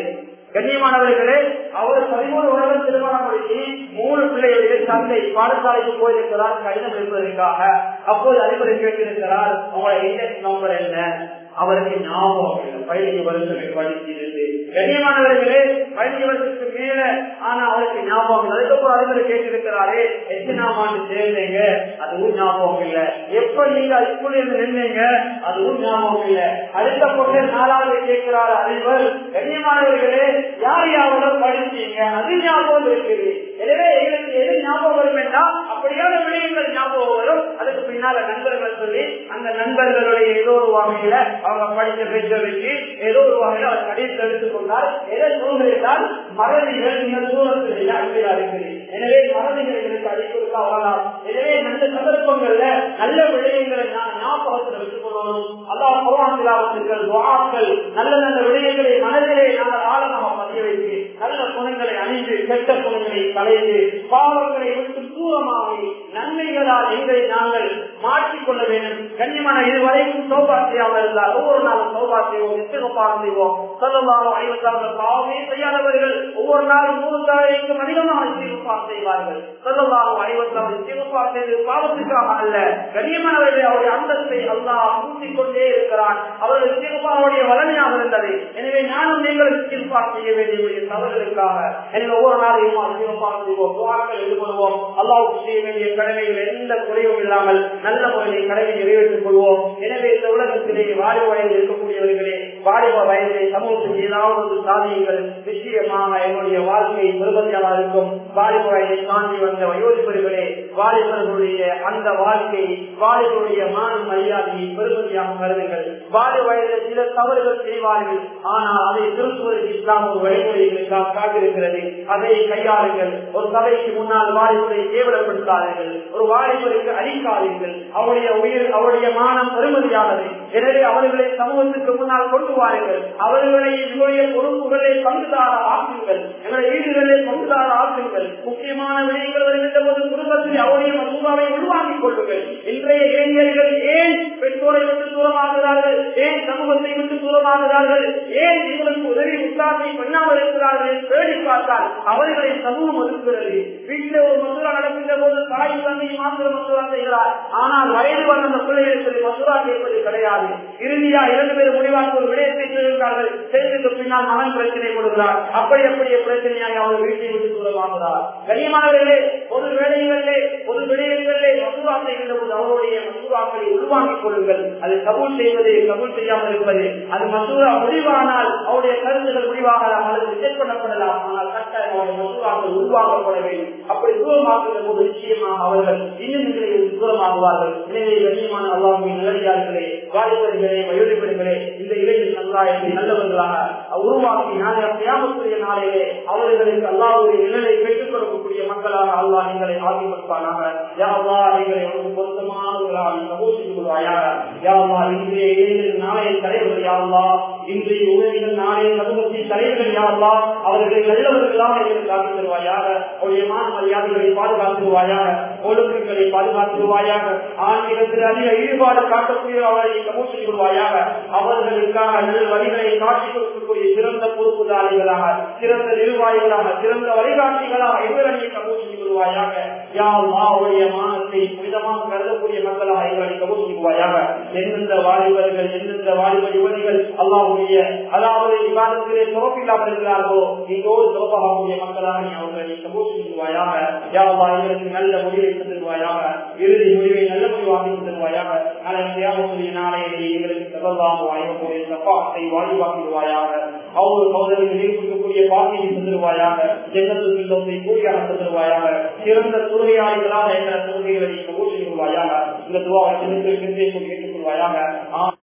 கண்ணியமானவர்களே அவர் பதிமூணு வருடம் திருமணம் முடிச்சு மூணு பிள்ளைகளுடைய தந்தை பாடசாலைக்கு போயிருக்கிறார் கடிதம் எழுப்பதற்காக அப்போது அதிபரை கேட்டிருக்கிறார் உங்களோட இண்டெக்ஸ் நம்பர் என்ன அவருக்கு ஞாபகம் இல்லை பதினஞ்சு வருஷம் படிச்சிருந்து கண்ணியமானவர்களே பதினஞ்சு வருஷத்துக்கு மேல ஆனா அவருக்கு ஞாபகம் இல்லை அதுக்கப்புறம் அதிபர் கேட்டிருக்கிறாரே எத்தனாம் ஆண்டு சேர்ந்தீங்க அதுவும் ஞாபகம் இல்லை எப்ப நீங்க அதுக்குள்ள இருந்து நின்றீங்க அதுவும் ஞாபகம் இல்லை அடுத்த பொண்ணு நாலாவது கேட்கிறார் அதிபர் கண்ணியமானவர்களே யார் யாரோட படிச்சீங்க அது ஞாபகம் இருக்குது எனவே எங்களுக்கு எது ஞாபகம் வரும் என்றால் அப்படியான விடயங்கள் ஞாபகம் வரும் அதுக்கு பின்னால நண்பர்கள் சொல்லி அந்த நண்பர்களுடைய ஏதோ ஒரு வகையில அவங்க படித்த பெற்றோருக்கு ஏதோ ஒரு வகையில அவர் கடிதத்தை எடுத்துக் கொண்டார் எதை சொல்கிறீர்கள் மறதிகள் இந்த தூரத்தில் அன்பிலா இருக்குது எனவே மறதிகள் எங்களுக்கு அடிக்கொடுக்க வரலாம் எனவே நல்ல சந்தர்ப்பங்கள்ல நல்ல விடயங்களை நான் ஞாபகத்தில் வச்சுக் கொள்ளணும் அல்லாஹ் குரான்கள் துவாக்கள் நல்ல நல்ல விடயங்களை மனதிலே நாங்கள் ஆழமாக பதிய வைத்து நல்ல குணங்களை அணிந்து கெட்ட குணங்களை கலைந்து பாவங்களை விட்டு தூரமாகி நன்மைகளால் எங்களை நாங்கள் மாற்றிக்கொள்ள வேண்டும் கண்ணியமான இதுவரைக்கும் சோபா செய்யாமல் இருந்தால் ஒவ்வொரு நாளும் சோபா செய்வோம் எத்தனை செய்வோம் சொல்லலாம் ஐவத்தாறு பாவமே செய்யாதவர்கள் ஒவ்வொரு நாளும் நூறு தாழைக்கும் அதிகமாக இஸ்திகுபார் செய்வார்கள் சொல்லலாம் ஐவத்தாறு இஸ்திகுபார் செய்து பாவத்துக்காக அல்ல கண்ணியமானவர்களை அவருடைய அந்தத்தை அல்லாஹ் கூட்டிக் கொண்டே இருக்கிறான் அவர்கள் இஸ்திகுபாருடைய வளமையாக இருந்தது எனவே நானும் நீங்கள் இஸ்திகுபார் செய்ய வேண்டிய தவறுகளுக்காக எனவே ஒவ்வொரு நாளையும் இஸ்திகுபார் செய்வோம் துவாக்கள் ஈடுபடுவோம் அல்லாஹ் செய்ய வேண்டிய கடமைகள் எந்த குறையும் இல்லாமல் நல்ல முறையில் கடமை நிறைவேற்றிக் கொள்வோம் எனவே இந்த உலகத்திலே வாலிப வயதில் இருக்கக்கூடியவர்களே வாலிப வயதிலே சமூகத்தில் ஏதாவது ஒரு சாதியங்கள் நிச்சயமாக என்னுடைய வாழ்க்கை பெருமதியாக இருக்கும் வாலிப வயதை தாண்டி வந்த வயோதிபர்களே வாலிபர்களுடைய அந்த வாழ்க்கை வாலிபருடைய மான மரியாதையை பெருமதியாக கருதுங்கள் வாலிப வயதில் சில தவறுகள் செய்வார்கள் ஆனால் அதை திருத்துவதற்கு இஸ்லாம் ஒரு வழிமுறைகளுக்காக காட்டிருக்கிறது அதை கையாளுங்கள் ஒரு சபைக்கு முன்னால் வாலிபரை கேவலப்படுத்தாதீர்கள் ஒரு வாலிபருக்கு அழிக்காதீர்கள் அவருடைய உயிர் அவருடைய மானம் பெருமதியானது எனவே அவர்களை சமூகத்துக்கு முன்னால் கொண்டு வாருங்கள் அவர்களை இவருடைய பொறுப்புகளை பங்குதார ஆக்குங்கள் எங்களுடைய வீடுகளை பங்குதார ஆக்குங்கள் முக்கியமான விடயங்கள் வருகின்ற போது குடும்பத்தில் அவருடைய மசூதாவை உருவாக்கிக் கொள்ளுங்கள் இன்றைய இளைஞர்கள் ஏன் பெற்றோரை விட்டு தூரமாகிறார்கள் ஏன் சமூகத்தை விட்டு தூரமாகிறார்கள் ஏன் இவர்களுக்கு உதவி உத்தாசை பண்ணாமல் இருக்கிறார்கள் தேடி பார்த்தால் அவர்களை சமூகம் ஒதுக்குகிறது வீட்டில் ஒரு மசூரா நடக்கின்ற போது தாய் தந்தை மாத்திரம் மசூரா செய்கிறார் ஆனால் வயது வந்த பிள்ளைகளுக்கு மசூரா கேட்பது கிடையாது இறுதியா இரண்டு பேரும் முடிவாக ஒரு விடயத்தை செய்கிறார்கள் செய்ததுக்கு பின்னால் மகன் பிரச்சனை கொடுக்கிறார் அப்படி அப்படிய பிரச்சனையாக அவர் வீட்டை விட்டு தூரமாகிறார் கனியமானவர்களே பொது வேலைகளிலே பொது விடயங்களிலே மசூரா செய்கின்ற போது அவருடைய மசூராக்களை உருவாக்கிக் கொள்ளுங்கள் அது கபூல் செய்வது கபூல் செய்யாமல் இருப்பது அது மசூரா முடிவானால் அவருடைய கருத்துகள் முடிவாகலாம் அல்லது ரிஜெக்ட் பண்ணப்படலாம் ஆனால் கட்டாயம் அவருடைய மசூராக்கள் உருவாக்கப்பட வேண்டும் அப்படி தூரமாக்குகிற போது நிச்சயமாக அவர்கள் இன்னும் நிலையில் தூரமாகுவார்கள் எனவே கண்ணியமான அல்லாஹின் நிலையாளர்களே வாலிபர்களே வயோதிபர்களே இந்த இளைஞர் சமுதாயத்தை நல்லவர்களாக உருவாக்கி நாளை தியாகக்கூடிய நாளையிலே அவர்களுக்கு அல்லாவுடைய நிழலை பெற்றுக் கொடுக்கக்கூடிய மக்களாக அல்லாஹ் எங்களை ஆகிப்படுப்பானாக யா அல்லாஹ் எங்களை உனக்கு பொருத்தமானவர்களாக சமூகத்துக்கு கொள்வாயாக யா அல்லாஹ் இன்றைய இளைஞர் நாளைய தலைவர்கள் யா அல்லாஹ் இன்றைய உதவிகள் நாளைய சமூகத்தின் தலைவர்கள் யா அல்லாஹ் அவர்களை நல்லவர்களாக எங்களுக்கு ஆக்கி தருவாயாக அவருடைய மான மரியாதைகளை பாதுகாத்துருவாயாக ஒழுக்கங்களை பாதுகாத்துருவாயாக ஆன்மீகத்தில் அதிக ஈடுபாடு காட்டக்கூடிய அவரை கபூசி கொள்வாயாக அவர்களுக்காக நல்ல வழிகளை காட்டிக் கொடுக்கக்கூடிய சிறந்த பொறுப்புதாரிகளாக சிறந்த நிர்வாகிகளாக சிறந்த வழிகாட்டிகளாக இவர்களை கபூசி கொள்வாயாக யாவுடைய மானத்தை புனிதமாக கருதக்கூடிய மக்களாக இவர்களை கபூசி கொள்வாயாக எந்தெந்த வாலிபர்கள் எந்தெந்த வாலிப யுவதிகள் அல்லாவுடைய அதாவது விவாதத்திலே சிறப்பில்லாமல் இருக்கிறார்களோ இங்கோடு சிறப்பாகக்கூடிய மக்களாக நீ அவர்களை கபூசி கொள்வாயாக யாவா எங்களுக்கு நல்ல முடிவை தருவாயாக இறுதி முடிவை நல்ல முடிவாக தருவாயாக நாளை தியாகக்கூடிய நாளையிலே எங்களுக்கு செல்லலாம் வாய்க்கக்கூடிய தப்பாத்தை வாழ்வாக்கிடுவாயாக அவ்வளவு சோதனைகள் ஏற்படுத்தக்கூடிய பாக்கியை தந்துருவாயாக ஜென்னத்தில் கூலியாக தந்துருவாயாக சிறந்த தொழுகையாளிகளாக எங்களை தொழுகைகளை ஊற்றி கொள்வாயாக இந்த துவாவை ஏற்றுக்கொள்வாயாக